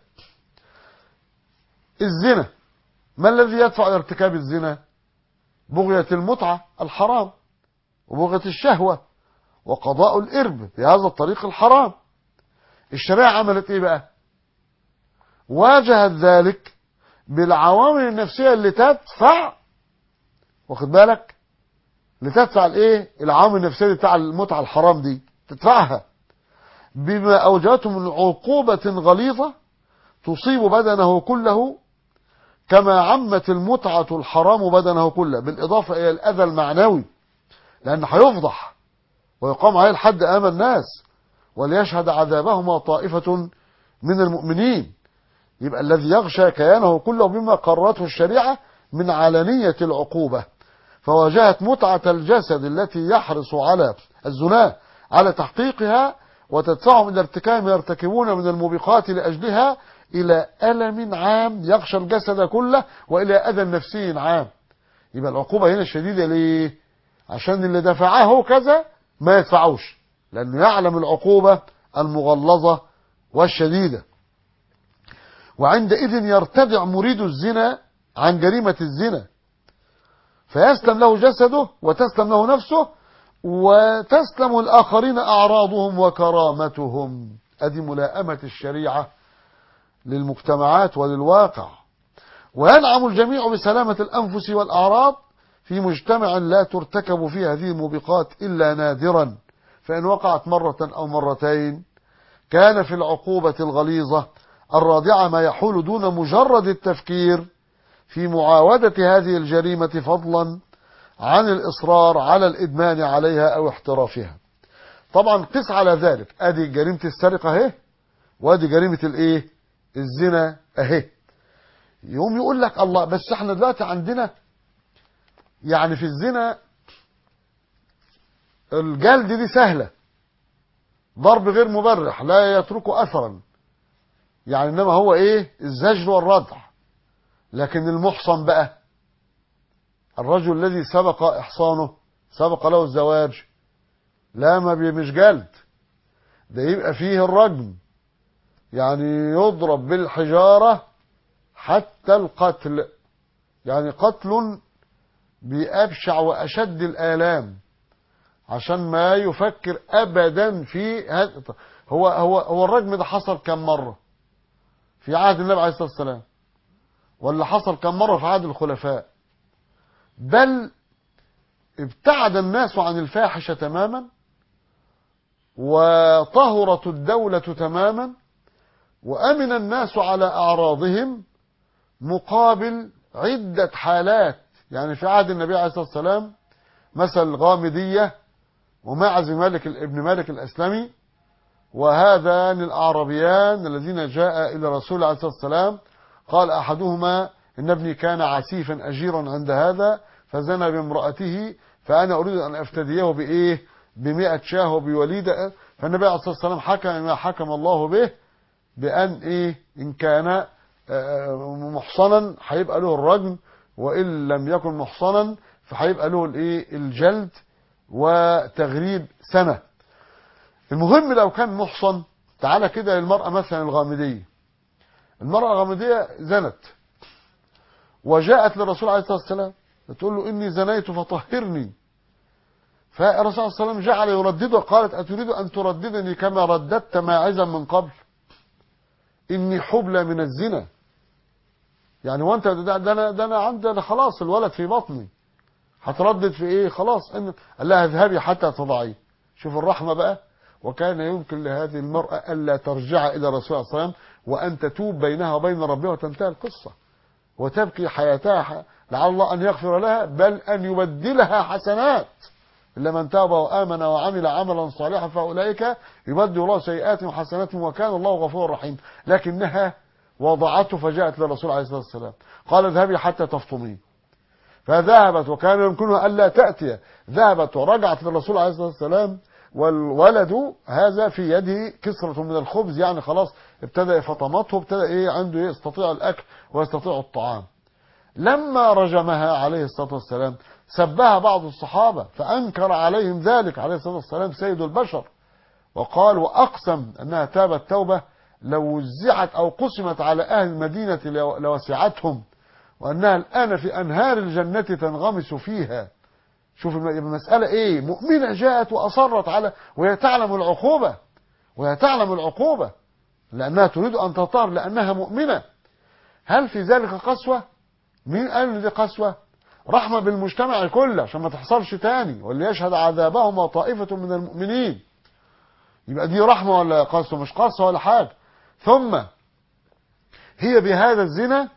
الزنا ما الذي يدفع الى ارتكاب الزنا بغية المتعة الحرام وبغية الشهوة وقضاء الإرب بهذا الطريق الحرام الشريعة عملت ايه بقى واجهت ذلك بالعوامل النفسية اللي تدفع واخد بالك لتدفع الايه العوامل النفسية بتاع المتعة الحرام دي تدفعها بما أوجدته من عقوبة غليظة تصيب بدنه كله كما عمت المتعة الحرام بدنه كله بالإضافة إلى الأذى المعنوي لأن هيفضح ويقام عليه الحد أمام الناس وليشهد عذابهما طائفة من المؤمنين يبقى الذي يغشى كيانه كله بما قررته الشريعة من علنية العقوبة فواجهت متعة الجسد التي يحرص على الزنا على تحقيقها وتدفعهم إلى ارتكاب ما يرتكبون من الموبقات لأجلها إلى ألم عام يغشى الجسد كله وإلى أذى نفسي عام يبقى العقوبة هنا شديدة ليه عشان اللي دفعه كذا ما يدفعوش لأنه يعلم العقوبة المغلظة والشديدة وعندئذ يرتدع مريد الزنا عن جريمة الزنا فيسلم له جسده وتسلم له نفسه وتسلم الآخرين أعراضهم وكرامتهم أدي ملائمة الشريعة للمجتمعات وللواقع وينعم الجميع بسلامة الأنفس والأعراض في مجتمع لا ترتكب فيه هذه الموبقات إلا نادرا فإن وقعت مرة أو مرتين كان في العقوبة الغليظة الرادعة ما يحول دون مجرد التفكير في معاودة هذه الجريمة فضلا عن الإصرار على الإدمان عليها أو احترافها طبعا قس على ذلك ادي جريمة السرقة اهي وادي جريمة الايه الزنا اهي يقوم يقول لك الله بس احنا دلوقتي عندنا يعني في الزنا الجلد دي سهلة ضرب غير مبرح لا يترك اثرا يعني انما هو ايه الزجر والردع لكن المحصن بقى الرجل الذي سبق احصانه سبق له الزواج لا ما بي- مش جلد ده يبقى فيه الرجم يعني يضرب بالحجارة حتى القتل يعني قتل بأبشع وأشد الآلام عشان ما يفكر أبدا في هذا هو هو هو الرجم ده حصل كم مرة في عهد النبي عليه الصلاة والسلام ولا حصل كم مرة في عهد الخلفاء بل ابتعد الناس عن الفاحشة تماما وطهرت الدولة تماما وأمن الناس على أعراضهم مقابل عدة حالات يعني في عهد النبي عليه الصلاة والسلام مثل غامدية ومعز مالك ابن مالك الأسلمي وهذان الأعرابيان الذين جاء إلى رسول الله عليه الصلاة والسلام قال أحدهما إن ابني كان عسيفا أجيرا عند هذا فزنى بامرأته فأنا أريد أن أفتديه بإيه بمئة شاه وبوليدة فالنبي عليه الصلاة والسلام حكم ما حكم الله به بأن إيه إن كان آه، محصنا هيبقى له الرجم وإن لم يكن محصنا فهيبقى له الإيه الجلد وتغريب سنة المهم لو كان محصن تعالى كده للمرأة مثلا الغامدية المرأة الغامدية زنت وجاءت للرسول عليه الصلاة والسلام تقول له إني زنيت فطهرني فالرسول صلى الله عليه وسلم جعل يردده قالت أتريد أن ترددني كما رددت ماعزا من قبل إني حبلى من الزنا يعني وانت ده, ده انا ده انا عندي انا خلاص الولد في بطني هتردد في ايه خلاص ان قال لها اذهبي حتى تضعيه شوف الرحمه بقى وكان يمكن لهذه المراه الا ترجع الى الرسول صلى الله عليه وسلم وان تتوب بينها وبين ربها وتنتهي القصه وتبكي حياتها لعل الله ان يغفر لها بل ان يبدلها حسنات الا من تاب وامن وعمل عملا صالحا فاولئك يبدل الله سيئاتهم حسنات وكان الله غفورا رحيما لكنها وضعته فجاءت للرسول عليه الصلاه والسلام قال اذهبي حتى تفطمي فذهبت وكان يمكنها الا تاتي ذهبت ورجعت للرسول عليه الصلاه والسلام والولد هذا في يده كسرة من الخبز يعني خلاص ابتدى فطمته ابتدى ايه عنده إيه يستطيع الاكل ويستطيع الطعام لما رجمها عليه الصلاة والسلام سبها بعض الصحابة فأنكر عليهم ذلك عليه الصلاة والسلام سيد البشر وقال وأقسم أنها تابت توبة لو وزعت أو قسمت على أهل المدينة لو- لوسعتهم وأنها الآن في أنهار الجنة تنغمس فيها شوف الم- المسألة إيه مؤمنة جاءت وأصرت على وهي تعلم العقوبة وهي تعلم العقوبة لأنها تريد أن تطار لأنها مؤمنة هل في ذلك قسوة مين قال ان دي قسوة رحمة بالمجتمع كله عشان ما تحصلش تاني واللي يشهد عذابهما طائفة من المؤمنين يبقى دي رحمة ولا قسوة مش قسوة ولا حاجة ثم هي بهذا الزنا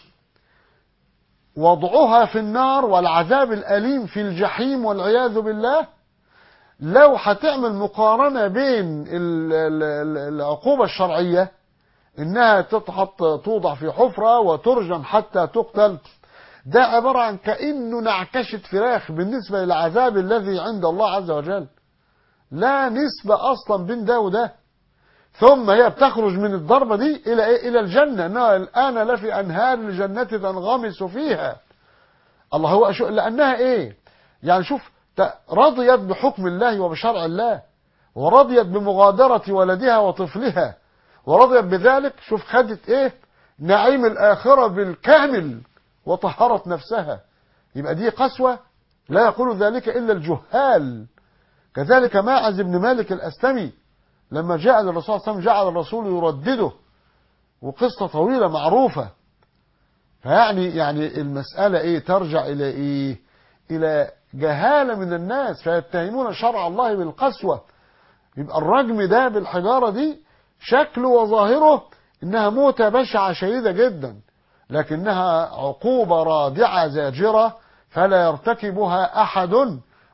وضعها في النار والعذاب الأليم في الجحيم والعياذ بالله لو هتعمل مقارنة بين ال- ال- ال- العقوبة الشرعية انها تتحط توضع في حفرة وترجم حتى تقتل ده عبارة عن كأنه نعكشة فراخ بالنسبة للعذاب الذي عند الله عز وجل لا نسبة اصلا بين ده وده ثم هي بتخرج من الضربة دي الى ايه الى الجنة انها الان لفي انهار الجنة تنغمس فيها الله هو أشو... لانها ايه يعني شوف ت- رضيت بحكم الله وبشرع الله ورضيت بمغادرة ولدها وطفلها ورضيت بذلك شوف خدت ايه نعيم الاخرة بالكامل وطهرت نفسها يبقى دي قسوة لا يقول ذلك الا الجهال كذلك ماعز بن مالك الاسلمي لما جاء للرسول صلى الله عليه وسلم جعل الرسول يردده وقصة طويلة معروفة فيعني يعني المسألة ايه ترجع الى ايه الى جهالة من الناس فيتهمون شرع الله بالقسوة يبقى الرجم ده بالحجارة دي شكله وظاهره انها موتة بشعة شديدة جدا لكنها عقوبة رادعة زاجرة فلا يرتكبها احد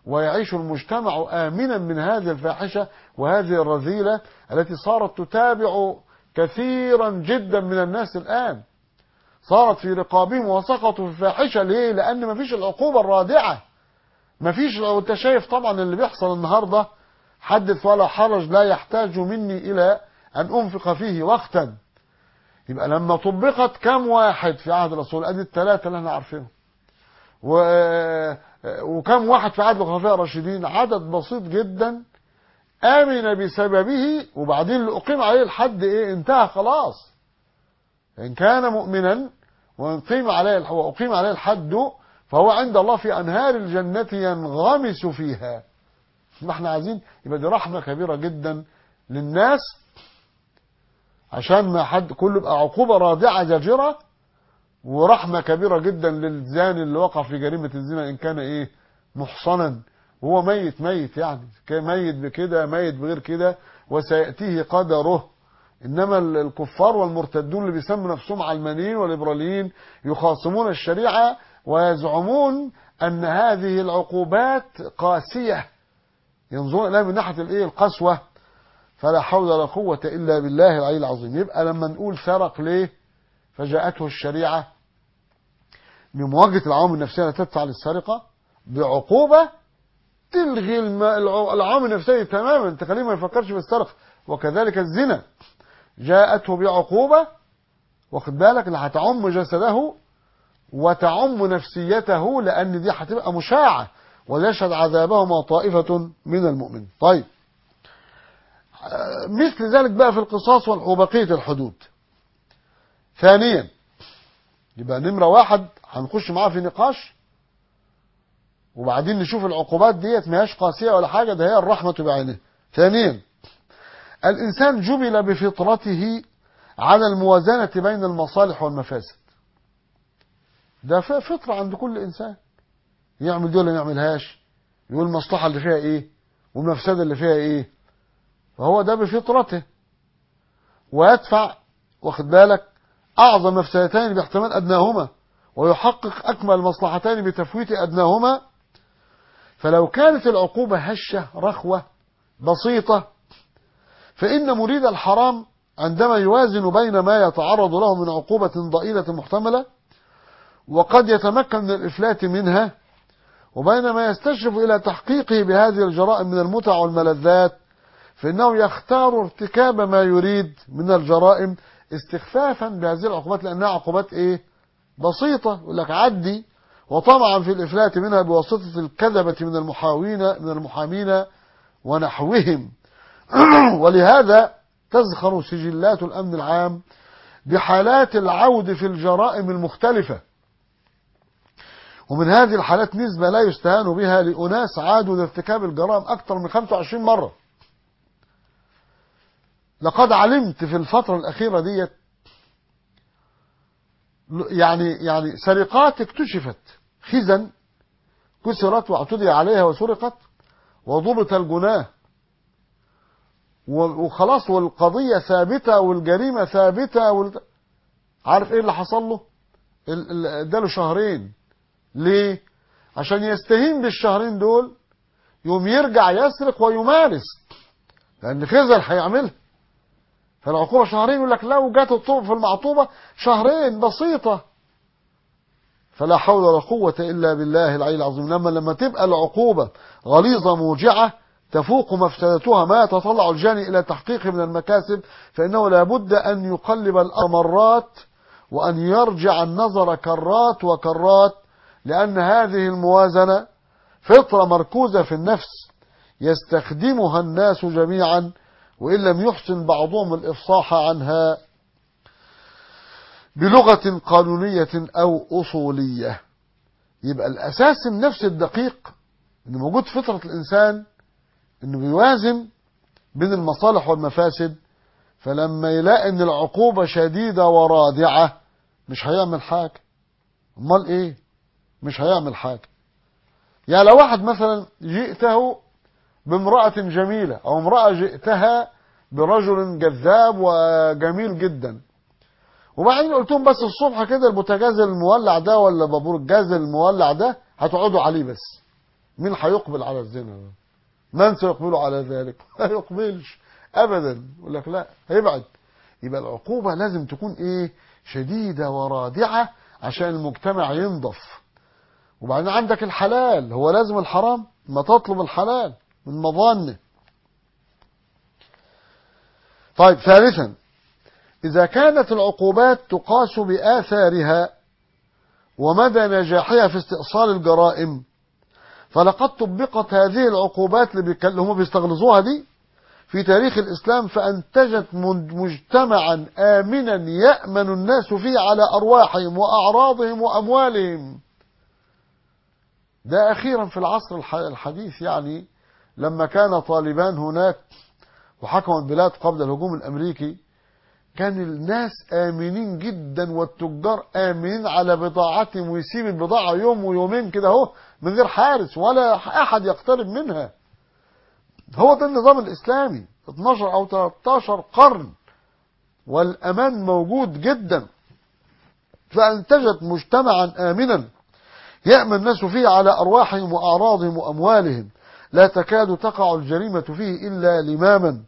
ويعيش المجتمع آمنا من هذه الفاحشة وهذه الرذيلة التي صارت تتابع كثيرا جدا من الناس الآن صارت في رقابهم وسقطوا في الفاحشة ليه؟ لأن مفيش العقوبة الرادعة مفيش لو انت شايف طبعا اللي بيحصل النهاردة حدث ولا حرج لا يحتاج مني إلى أن أنفق فيه وقتا يبقى لما طبقت كم واحد في عهد الرسول ادي الثلاثة اللي احنا عارفينهم و... وكم واحد في عهد الخلفاء الراشدين عدد بسيط جدا آمن بسببه وبعدين اللي أقيم عليه الحد إيه انتهى خلاص إن كان مؤمنا وأقيم عليه وأقيم عليه الحد فهو عند الله في أنهار الجنة ينغمس فيها ما احنا عايزين يبقى دي رحمة كبيرة جدا للناس عشان ما حد كله يبقى عقوبة رادعة زاجرة ورحمة كبيرة جدا للزاني اللي وقع في جريمة الزنا إن كان إيه محصنا وهو ميت ميت يعني ميت بكده ميت بغير كده وسيأتيه قدره إنما الكفار والمرتدون اللي بيسموا نفسهم علمانيين والليبراليين يخاصمون الشريعة ويزعمون أن هذه العقوبات قاسية ينظرون إليها من ناحية الإيه القسوة فلا حول ولا قوة إلا بالله العلي العظيم يبقى لما نقول سرق ليه فجاءته الشريعة بمواجهة العوامل النفسية التي تدفع للسرقة بعقوبة تلغي العوامل النفسية تماما تخليه ما يفكرش في السرقة وكذلك الزنا جاءته بعقوبة واخد بالك اللي هتعم جسده وتعم نفسيته لأن دي هتبقى مشاعة وليشهد عذابهما طائفة من المؤمن طيب مثل ذلك بقى في القصاص وبقية الحدود ثانيا يبقى نمرة واحد هنخش معاه في نقاش وبعدين نشوف العقوبات ديت ما هياش قاسية ولا حاجة ده هي الرحمة بعينها ثانيا الإنسان جبل بفطرته على الموازنة بين المصالح والمفاسد ده فطرة عند كل إنسان يعمل دي ولا ما يعملهاش يقول المصلحة اللي فيها إيه والمفسدة اللي فيها إيه فهو ده بفطرته ويدفع واخد بالك أعظم مفسدتين باحتمال أدناهما ويحقق أكمل مصلحتين بتفويت أدناهما فلو كانت العقوبة هشة رخوة بسيطة فإن مريد الحرام عندما يوازن بين ما يتعرض له من عقوبة ضئيلة محتملة وقد يتمكن من الإفلات منها وبين ما يستشرف إلى تحقيقه بهذه الجرائم من المتع والملذات فإنه يختار ارتكاب ما يريد من الجرائم استخفافا بهذه العقوبات لأنها عقوبات إيه بسيطة يقول لك عدي وطمعا في الإفلات منها بواسطة الكذبة من المحاوين من المحامين ونحوهم ولهذا تزخر سجلات الأمن العام بحالات العود في الجرائم المختلفة ومن هذه الحالات نسبة لا يستهان بها لأناس عادوا لارتكاب الجرائم أكثر من 25 مرة لقد علمت في الفترة الأخيرة ديت يعني يعني سرقات اكتشفت خزن كسرت واعتدي عليها وسرقت وضبط الجناه وخلاص والقضية ثابتة والجريمة ثابتة وال... عارف ايه اللي حصل له اداله شهرين ليه عشان يستهين بالشهرين دول يوم يرجع يسرق ويمارس لان خزن هيعملها فالعقوبة شهرين يقول لك لو جت الطوب في المعطوبة شهرين بسيطة فلا حول ولا قوة إلا بالله العلي العظيم لما لما تبقى العقوبة غليظة موجعة تفوق مفسدتها ما يتطلع الجاني إلى تحقيقه من المكاسب فإنه لابد أن يقلب الأمر مرات وأن يرجع النظر كرات وكرات لأن هذه الموازنة فطرة مركوزة في النفس يستخدمها الناس جميعا وإن لم يحسن بعضهم الإفصاح عنها بلغة قانونية أو أصولية يبقى الأساس النفس الدقيق إن موجود فطرة الإنسان إنه بيوازن بين المصالح والمفاسد فلما يلاقي إن العقوبة شديدة ورادعة مش هيعمل حاجة أمال إيه؟ مش هيعمل حاجة يعني لو واحد مثلا جئته بامرأة جميلة أو امرأة جئتها برجل جذاب وجميل جدا وبعدين قلت لهم بس الصبح كده البوتاجاز المولع ده ولا بابور الجاز المولع ده هتقعدوا عليه بس مين هيقبل على الزنا من سيقبل على ذلك لا يقبلش ابدا يقول لك لا ابعد يبقى العقوبة لازم تكون ايه شديدة ورادعة عشان المجتمع ينضف وبعدين عندك الحلال هو لازم الحرام ما تطلب الحلال من مظانه طيب ثالثا إذا كانت العقوبات تقاس بآثارها ومدى نجاحها في استئصال الجرائم فلقد طبقت هذه العقوبات اللي هم بيستغلظوها دي في تاريخ الإسلام فأنتجت مجتمعا آمنا يأمن الناس فيه على أرواحهم وأعراضهم وأموالهم ده أخيرا في العصر الحديث يعني لما كان طالبان هناك وحكموا البلاد قبل الهجوم الأمريكي كان الناس آمنين جدا والتجار آمنين على بضاعتهم ويسيب البضاعة يوم ويومين كده اهو من غير حارس ولا أحد يقترب منها هو ده النظام الإسلامي 12 أو 13 قرن والأمان موجود جدا فأنتجت مجتمعا آمنا يأمن الناس فيه على أرواحهم وأعراضهم وأموالهم لا تكاد تقع الجريمة فيه إلا لماما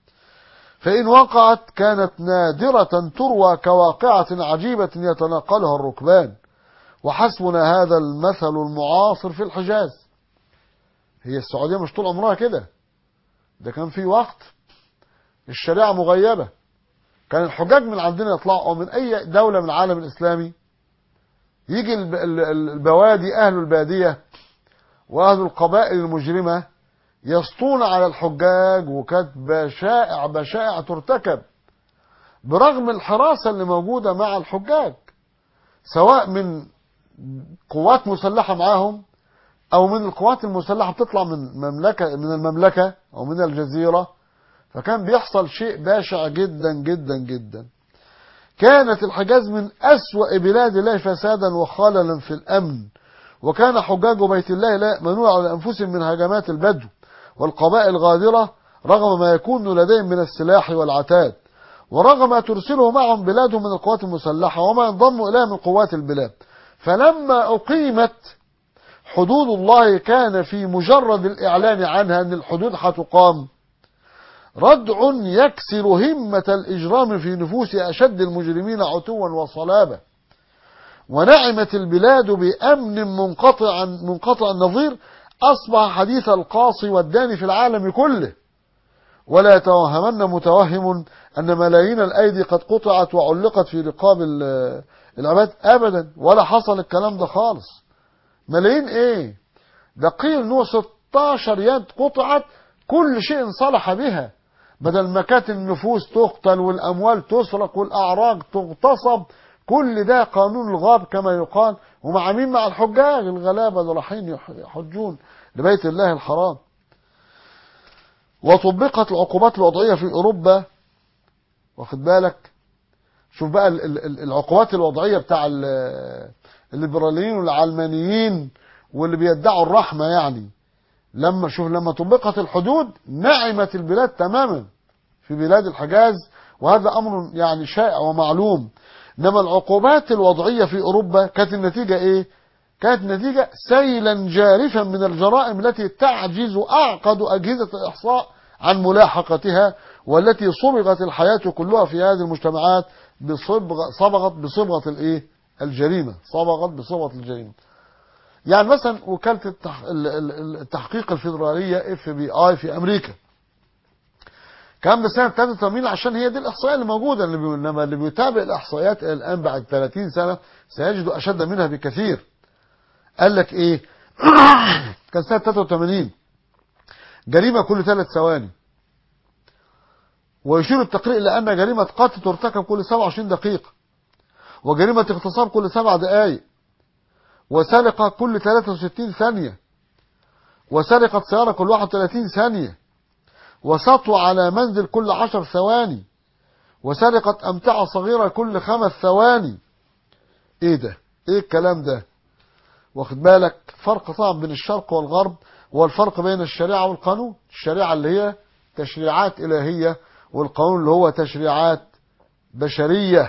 فإن وقعت كانت نادرة تروى كواقعة عجيبة يتناقلها الركبان وحسبنا هذا المثل المعاصر في الحجاز هي السعودية مش طول عمرها كده ده كان في وقت الشريعة مغيبة كان الحجاج من عندنا يطلعوا أو من أي دولة من العالم الإسلامي يجي البوادي أهل البادية وأهل القبائل المجرمة يسطون على الحجاج وكانت بشائع بشائع ترتكب برغم الحراسة اللي موجودة مع الحجاج سواء من قوات مسلحة معاهم او من القوات المسلحة بتطلع من مملكة من المملكة او من الجزيرة فكان بيحصل شيء باشع جدا جدا جدا كانت الحجاز من أسوأ بلاد الله فسادا وخللا في الأمن وكان حجاج بيت الله لا يأمنون على أنفسهم من هجمات البدو والقبائل الغادرة رغم ما يكون لديهم من السلاح والعتاد ورغم ما ترسله معهم بلادهم من القوات المسلحة وما ينضم إليها من قوات البلاد فلما أقيمت حدود الله كان في مجرد الإعلان عنها أن الحدود هتقام ردع يكسر همة الإجرام في نفوس أشد المجرمين عتوا وصلابة ونعمت البلاد بأمن منقطع منقطع النظير أصبح حديث القاصي والداني في العالم كله ولا يتوهمن متوهم أن ملايين الأيدي قد قطعت وعلقت في رقاب العباد أبدا ولا حصل الكلام ده خالص ملايين ايه ده قيل انه 16 يد قطعت كل شيء صلح بها بدل ما كانت النفوس تقتل والاموال تسرق والاعراض تغتصب كل ده قانون الغاب كما يقال ومع مين مع الحجاج الغلابه اللي رايحين يحجون لبيت الله الحرام وطبقت العقوبات الوضعيه في اوروبا واخد بالك شوف بقى العقوبات الوضعيه بتاع الليبراليين والعلمانيين واللي بيدعوا الرحمة يعني لما شوف لما طبقت الحدود نعمت البلاد تماما في بلاد الحجاز وهذا أمر يعني شائع ومعلوم إنما العقوبات الوضعية في أوروبا كانت النتيجة إيه؟ كانت نتيجة سيلا جارفا من الجرائم التي تعجز أعقد أجهزة الإحصاء عن ملاحقتها والتي صبغت الحياة كلها في هذه المجتمعات بصبغة صبغت بصبغة الإيه؟ الجريمة صبغت بصبغة الجريمة يعني مثلا وكالة التحقيق الفيدرالية اف بي اي في امريكا كان ده سنة 83 عشان هي دي الاحصائيات اللي موجودة اللي بي... انما اللي بيتابع الاحصائيات الان بعد 30 سنة سيجد اشد منها بكثير قال لك ايه كان سنة 83 جريمة كل ثلاث ثواني ويشير التقرير الى ان جريمة قتل ترتكب كل 27 دقيقة وجريمة اغتصاب كل سبع دقائق وسرقة كل 63 ثانية وسرقة سيارة كل 31 ثانية وسطو على منزل كل 10 ثواني وسرقة أمتعة صغيرة كل خمس ثواني ايه ده ايه الكلام ده واخد بالك فرق طبعا بين الشرق والغرب هو الفرق بين الشريعة والقانون الشريعة اللي هي تشريعات إلهية والقانون اللي هو تشريعات بشرية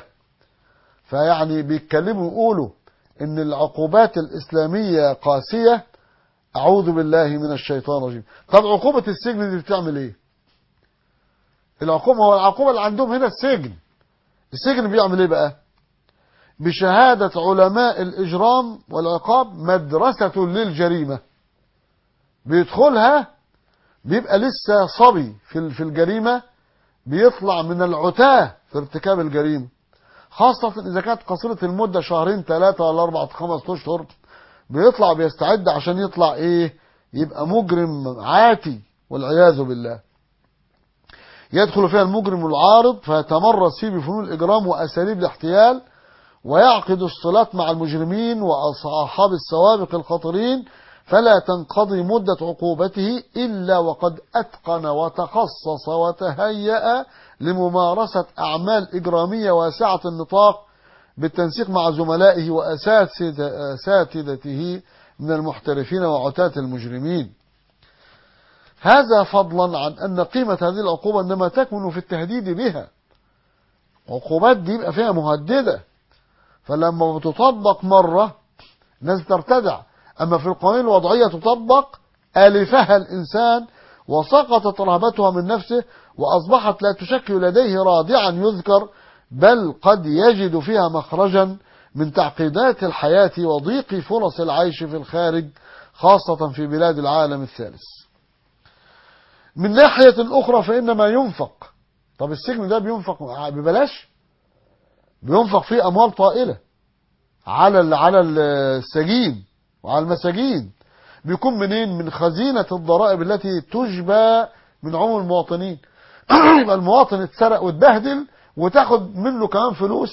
فيعني بيتكلموا يقولوا ان العقوبات الاسلامية قاسية أعوذ بالله من الشيطان الرجيم طب عقوبة السجن دي بتعمل إيه العقوبة هو العقوبة اللي عندهم هنا السجن السجن بيعمل إيه بقى بشهادة علماء الإجرام والعقاب مدرسة للجريمة بيدخلها بيبقى لسه صبي في في الجريمة بيطلع من العتاة في ارتكاب الجريمة خاصة إذا كانت قصيرة المدة شهرين ثلاثة ولا أربعة خمس أشهر بيطلع بيستعد عشان يطلع إيه يبقى مجرم عاتي والعياذ بالله يدخل فيها المجرم العارض فيتمرس فيه بفنون الإجرام وأساليب الاحتيال ويعقد الصلات مع المجرمين وأصحاب السوابق الخطرين فلا تنقضي مدة عقوبته إلا وقد أتقن وتخصص وتهيأ لممارسة أعمال إجرامية واسعة النطاق بالتنسيق مع زملائه وأساتذته من المحترفين وعتاة المجرمين هذا فضلا عن أن قيمة هذه العقوبة إنما تكمن في التهديد بها عقوبات دي يبقى فيها مهددة فلما بتطبق مرة الناس ترتدع أما في القوانين الوضعية تطبق ألفها الإنسان وسقطت رهبتها من نفسه وأصبحت لا تشكل لديه رادعا يذكر بل قد يجد فيها مخرجا من تعقيدات الحياة وضيق فرص العيش في الخارج خاصة في بلاد العالم الثالث من ناحية أخرى فإنما ينفق طب السجن ده بينفق ببلاش بينفق فيه أموال طائلة على على السجين وعلى المساجين بيكون منين من خزينة الضرائب التي تجبى من عموم المواطنين يبقى المواطن اتسرق واتبهدل وتاخد منه كمان فلوس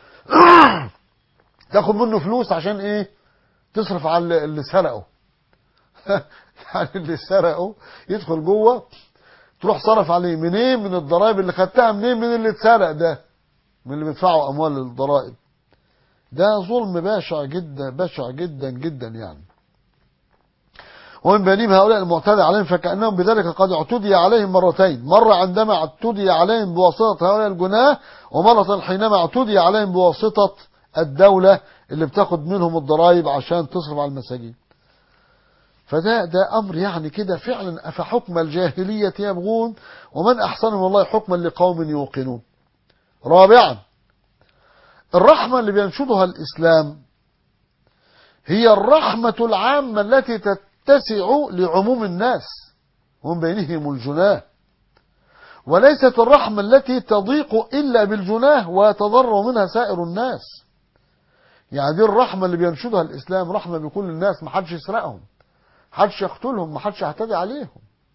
تاخد منه فلوس عشان ايه تصرف على اللي سرقه يعني اللي سرقه يدخل جوه تروح صرف عليه منين من الضرائب اللي خدتها منين من اللي اتسرق ده من اللي بيدفعوا اموال الضرائب ده ظلم بشع جدا بشع جدا جدا يعني ومن بينهم هؤلاء المعتدى عليهم فكأنهم بذلك قد اعتدي عليهم مرتين مرة عندما اعتدي عليهم بواسطة هؤلاء الجناه ومرة حينما اعتدي عليهم بواسطة الدولة اللي بتاخد منهم الضرائب عشان تصرف على المساجين فده ده أمر يعني كده فعلا أفحكم الجاهلية يبغون ومن أحسن والله حكما لقوم يوقنون رابعا الرحمة اللي بينشدها الإسلام هي الرحمة العامة التي تتسع لعموم الناس ومن بينهم الجناه وليست الرحمة التي تضيق إلا بالجناه ويتضرر منها سائر الناس يعني دي الرحمة اللي بينشدها الإسلام رحمة بكل الناس ما حدش يسرقهم حدش يقتلهم ما حدش يعتدي عليهم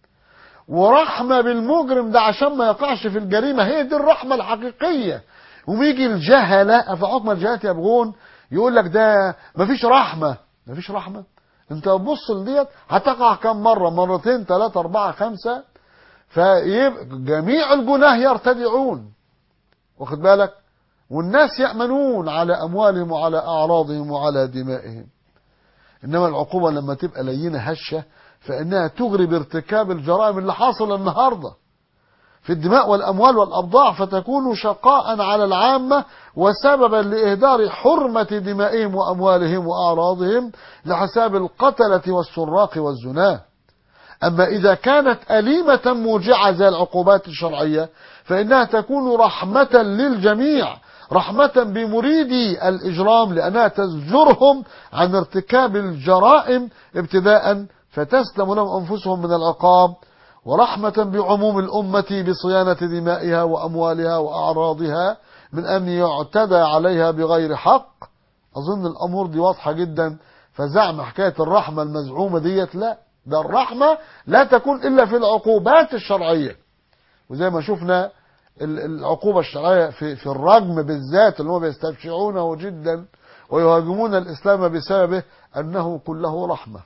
ورحمة بالمجرم ده عشان ما يقعش في الجريمة هي دي الرحمة الحقيقية ويجي الجهلة أفحكم الجهلة يبغون يقول لك ده مفيش رحمة مفيش رحمة انت بص لديت هتقع كم مرة مرتين ثلاثة أربعة خمسة فيبقى جميع الجناه يرتدعون واخد بالك والناس يأمنون على أموالهم وعلى أعراضهم وعلى دمائهم إنما العقوبة لما تبقى لينة هشة فإنها تغري بارتكاب الجرائم اللي حاصلة النهارده في الدماء والأموال والأبضاع فتكون شقاء على العامة وسببا لإهدار حرمة دمائهم وأموالهم وأعراضهم لحساب القتلة والسراق والزناه أما إذا كانت أليمة موجعة زي العقوبات الشرعية فإنها تكون رحمة للجميع رحمة بمريدي الإجرام لأنها تزجرهم عن ارتكاب الجرائم ابتداء فتسلم لهم أنفسهم من العقاب ورحمة بعموم الأمة بصيانة دمائها وأموالها وأعراضها من أن يعتدى عليها بغير حق أظن الأمور دي واضحة جدا فزعم حكاية الرحمة المزعومة ديت لا ده الرحمة لا تكون إلا في العقوبات الشرعية وزي ما شفنا العقوبة الشرعية في, في الرجم بالذات اللي هم بيستبشعونه جدا ويهاجمون الإسلام بسببه أنه كله رحمة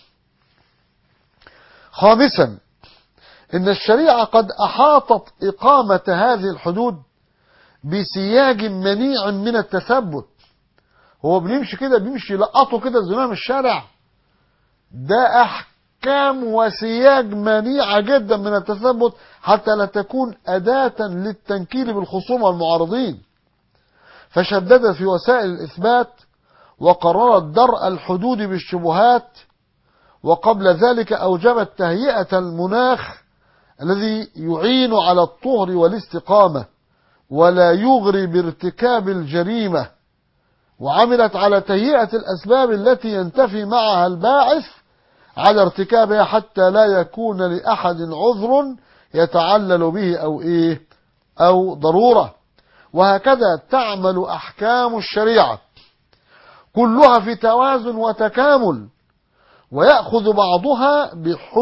خامسا إن الشريعة قد أحاطت إقامة هذه الحدود بسياج منيع من التثبت هو بنمشي كده بيمشي لقطه كده زمام الشارع ده أحكام وسياج منيعة جدا من التثبت حتى لا تكون أداة للتنكيل بالخصوم والمعارضين فشددت في وسائل الإثبات وقررت درء الحدود بالشبهات وقبل ذلك أوجبت تهيئة المناخ الذي يعين على الطهر والاستقامة ولا يغري بارتكاب الجريمة وعملت على تهيئة الأسباب التي ينتفي معها الباعث على ارتكابها حتى لا يكون لأحد عذر يتعلل به أو إيه أو ضرورة وهكذا تعمل أحكام الشريعة كلها في توازن وتكامل ويأخذ بعضها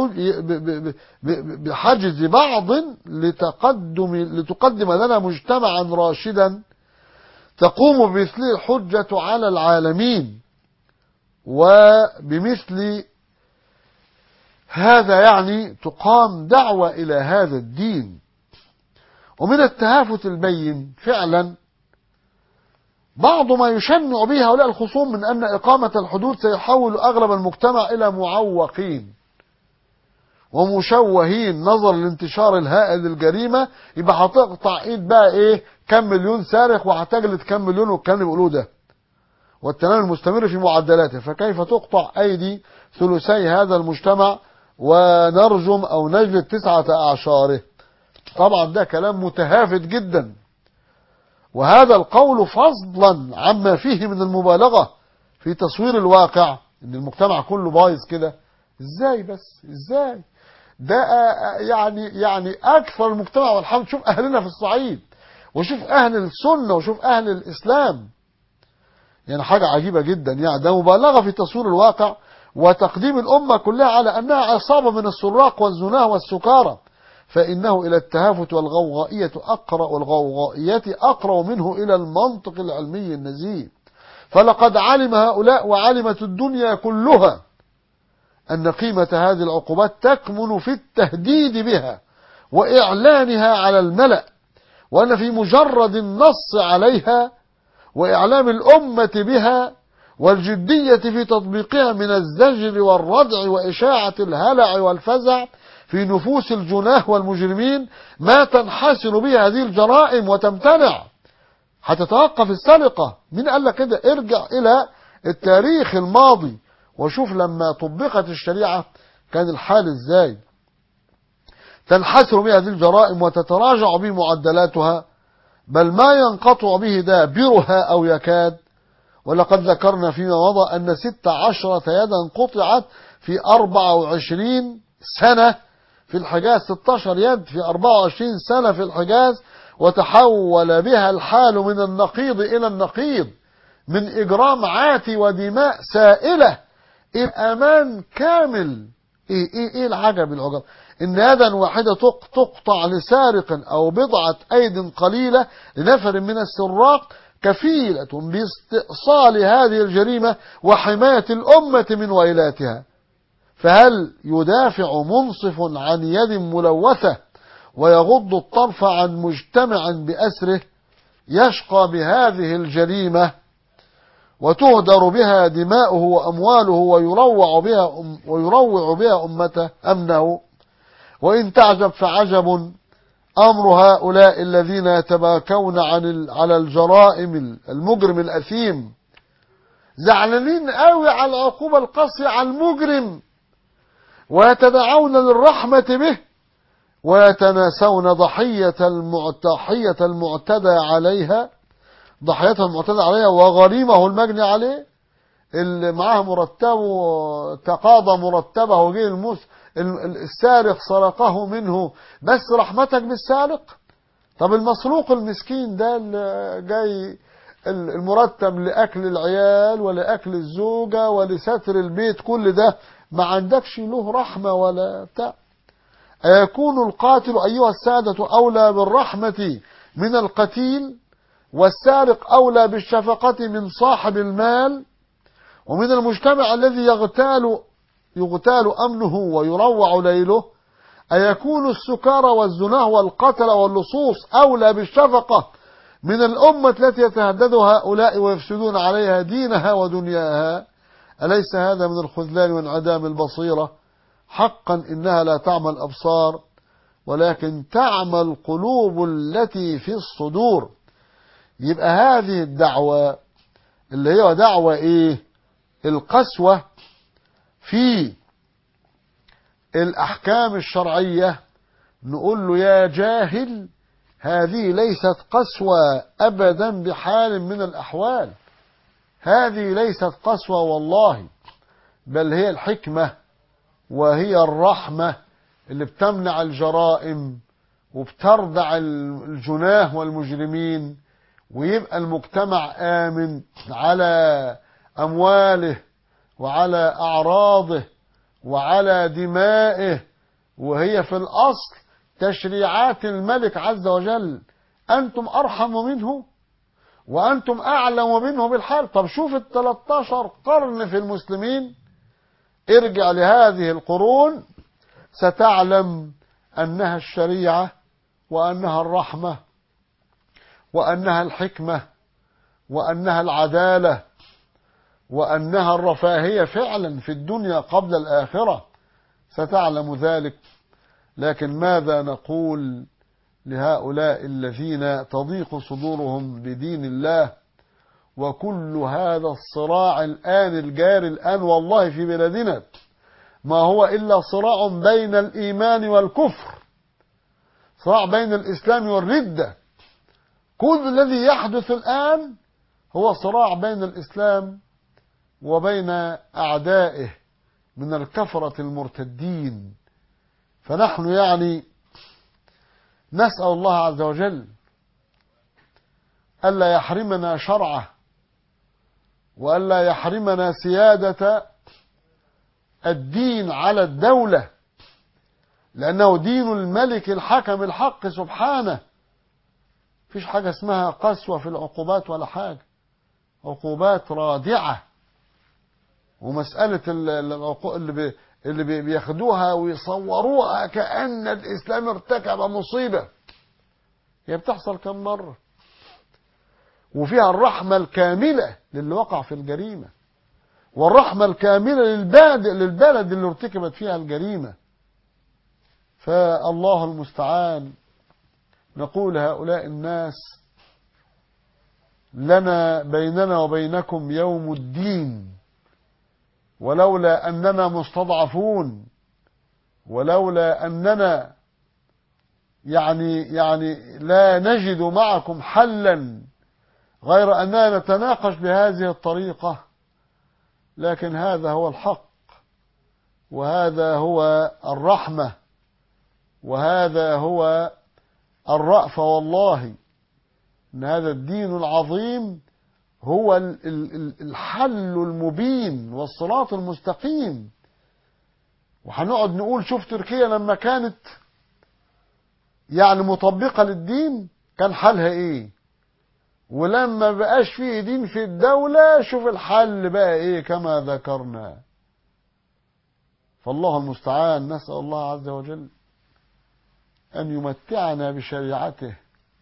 بحجز بعض لتقدم لتقدم لنا مجتمعا راشدا تقوم بمثله الحجة على العالمين وبمثل هذا يعني تقام دعوة إلى هذا الدين ومن التهافت البين فعلا بعض ما يشنع به هؤلاء الخصوم من أن إقامة الحدود سيحول أغلب المجتمع إلى معوقين ومشوهين نظر لانتشار الهائل للجريمة يبقى هتقطع ايد بقى ايه كم مليون سارق وهتجلد كم مليون والكلام اللي بيقولوه ده والتنامي المستمر في معدلاته فكيف تقطع ايدي ثلثي هذا المجتمع ونرجم او نجلد تسعة اعشاره طبعا ده كلام متهافت جدا وهذا القول فضلا عما فيه من المبالغة في تصوير الواقع ان المجتمع كله بايظ كده ازاي بس ازاي ده يعني يعني اكثر المجتمع والحمد شوف اهلنا في الصعيد وشوف اهل السنة وشوف اهل الاسلام يعني حاجة عجيبة جدا يعني ده مبالغة في تصوير الواقع وتقديم الامة كلها على انها عصابة من السراق والزناه والسكارى فإنه إلى التهافت والغوغائية أقرأ والغوغائية أقرأ منه إلى المنطق العلمي النزيه فلقد علم هؤلاء وعلمت الدنيا كلها أن قيمة هذه العقوبات تكمن في التهديد بها وإعلانها على الملأ وأن في مجرد النص عليها وإعلام الأمة بها والجدية في تطبيقها من الزجر والردع وإشاعة الهلع والفزع في نفوس الجناه والمجرمين ما تنحسر به هذه الجرائم وتمتنع هتتوقف السرقة مين قال لك كده ارجع إلى التاريخ الماضي وشوف لما طبقت الشريعة كان الحال ازاي تنحسر به هذه الجرائم وتتراجع به معدلاتها بل ما ينقطع به دابرها أو يكاد ولقد ذكرنا فيما مضى أن ست عشرة يدا قطعت في أربعة وعشرين سنة في الحجاز 16 يد في 24 سنة في الحجاز وتحول بها الحال من النقيض إلى النقيض من إجرام عاتي ودماء سائلة إلى أمان كامل إيه, إيه, إيه العجب العجب إن يدا واحدة تقطع لسارق أو بضعة أيد قليلة لنفر من السراق كفيلة باستئصال هذه الجريمة وحماية الأمة من ويلاتها فهل يدافع منصف عن يد ملوثة ويغض الطرف عن مجتمع بأسره يشقى بهذه الجريمة وتهدر بها دماؤه وأمواله ويروع بها, أم ويروع بها أمته أمنه وإن تعجب فعجب أمر هؤلاء الذين يتباكون عن على الجرائم المجرم الأثيم زعلانين قوي على العقوبة القاسية على المجرم ويتدعون للرحمة به ويتناسون ضحية المعتحية المعتدى عليها ضحيتها المعتدى عليها وغريمه المجني عليه اللي معاه مرتبه تقاضى مرتبه وجه المس السارق سرقه منه بس رحمتك بالسارق طب المسروق المسكين ده اللي جاي المرتب لأكل العيال ولأكل الزوجة ولستر البيت كل ده ما عندكش له رحمة ولا بتاع أيكون القاتل أيها السادة أولى بالرحمة من القتيل والسارق أولى بالشفقة من صاحب المال ومن المجتمع الذي يغتال يغتال أمنه ويروع ليله أيكون السكارى والزناه والقتل واللصوص أولى بالشفقة من الأمة التي يتهدد هؤلاء ويفسدون عليها دينها ودنياها أليس هذا من الخذلان وانعدام البصيرة حقا إنها لا تعمى الأبصار ولكن تعمى القلوب التي في الصدور يبقى هذه الدعوة اللي هي دعوة إيه القسوة في الأحكام الشرعية نقول له يا جاهل هذه ليست قسوة أبدا بحال من الأحوال هذه ليست قسوة والله بل هي الحكمة وهي الرحمة اللي بتمنع الجرائم وبتردع الجناه والمجرمين ويبقى المجتمع آمن على أمواله وعلى أعراضه وعلى دمائه وهي في الأصل تشريعات الملك عز وجل أنتم أرحم منه وأنتم أعلم منه بالحال طب شوف ال 13 قرن في المسلمين ارجع لهذه القرون ستعلم أنها الشريعة وأنها الرحمة وأنها الحكمة وأنها العدالة وأنها الرفاهية فعلا في الدنيا قبل الآخرة ستعلم ذلك لكن ماذا نقول لهؤلاء الذين تضيق صدورهم بدين الله وكل هذا الصراع الآن الجاري الآن والله في بلادنا ما هو إلا صراع بين الإيمان والكفر صراع بين الإسلام والردة كل الذي يحدث الآن هو صراع بين الإسلام وبين أعدائه من الكفرة المرتدين فنحن يعني نسأل الله عز وجل ألا يحرمنا شرعه وألا يحرمنا سيادة الدين على الدولة لأنه دين الملك الحكم الحق سبحانه فيش حاجة اسمها قسوة في العقوبات ولا حاجة عقوبات رادعة ومسألة اللي بي اللي بياخدوها ويصوروها كأن الإسلام ارتكب مصيبة هي بتحصل كم مرة وفيها الرحمة الكاملة للي وقع في الجريمة والرحمة الكاملة للبلد للبلد اللي ارتكبت فيها الجريمة فالله المستعان نقول هؤلاء الناس لنا بيننا وبينكم يوم الدين ولولا أننا مستضعفون ولولا أننا يعني يعني لا نجد معكم حلا غير أننا نتناقش بهذه الطريقة لكن هذا هو الحق وهذا هو الرحمة وهذا هو الرأفة والله أن هذا الدين العظيم هو الحل المبين والصراط المستقيم وهنقعد نقول شوف تركيا لما كانت يعني مطبقة للدين كان حالها ايه ولما بقاش فيه دين في الدولة شوف الحل بقى ايه كما ذكرنا فالله المستعان نسأل الله عز وجل أن يمتعنا بشريعته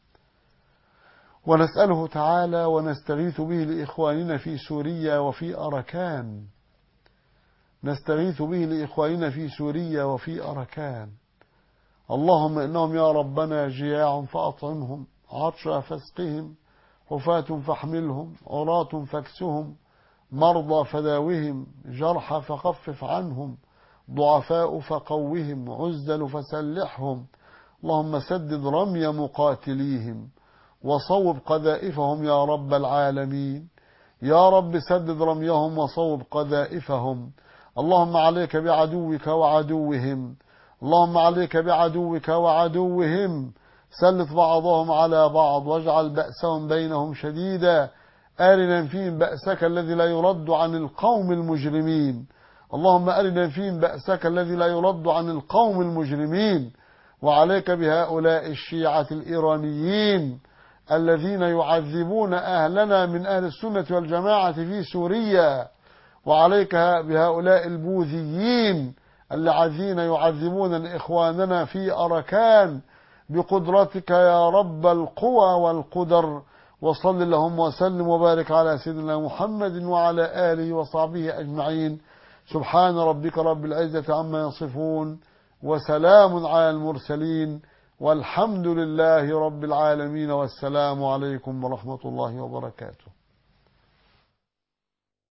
ونسأله تعالى ونستغيث به لإخواننا في سوريا وفي أركان نستغيث به لإخواننا في سوريا وفي أركان اللهم إنهم يا ربنا جياع فأطعمهم عطشا فاسقهم حفاة فاحملهم عراة فاكسهم مرضى فداوهم جرحى فخفف عنهم ضعفاء فقوهم عزل فسلحهم اللهم سدد رمي مقاتليهم وصوب قذائفهم يا رب العالمين يا رب سدد رميهم وصوب قذائفهم اللهم عليك بعدوك وعدوهم اللهم عليك بعدوك وعدوهم سلط بعضهم على بعض واجعل بأسهم بينهم شديدا أرنا فيهم بأسك الذي لا يرد عن القوم المجرمين اللهم أرنا فيهم بأسك الذي لا يرد عن القوم المجرمين وعليك بهؤلاء الشيعة الإيرانيين الذين يعذبون أهلنا من أهل السنة والجماعة في سوريا وعليك بهؤلاء البوذيين الذين يعذبون إخواننا في أركان بقدرتك يا رب القوى والقدر وصل اللهم وسلم وبارك على سيدنا محمد وعلى آله وصحبه أجمعين سبحان ربك رب العزة عما يصفون وسلام على المرسلين والحمد لله رب العالمين والسلام عليكم ورحمة الله وبركاته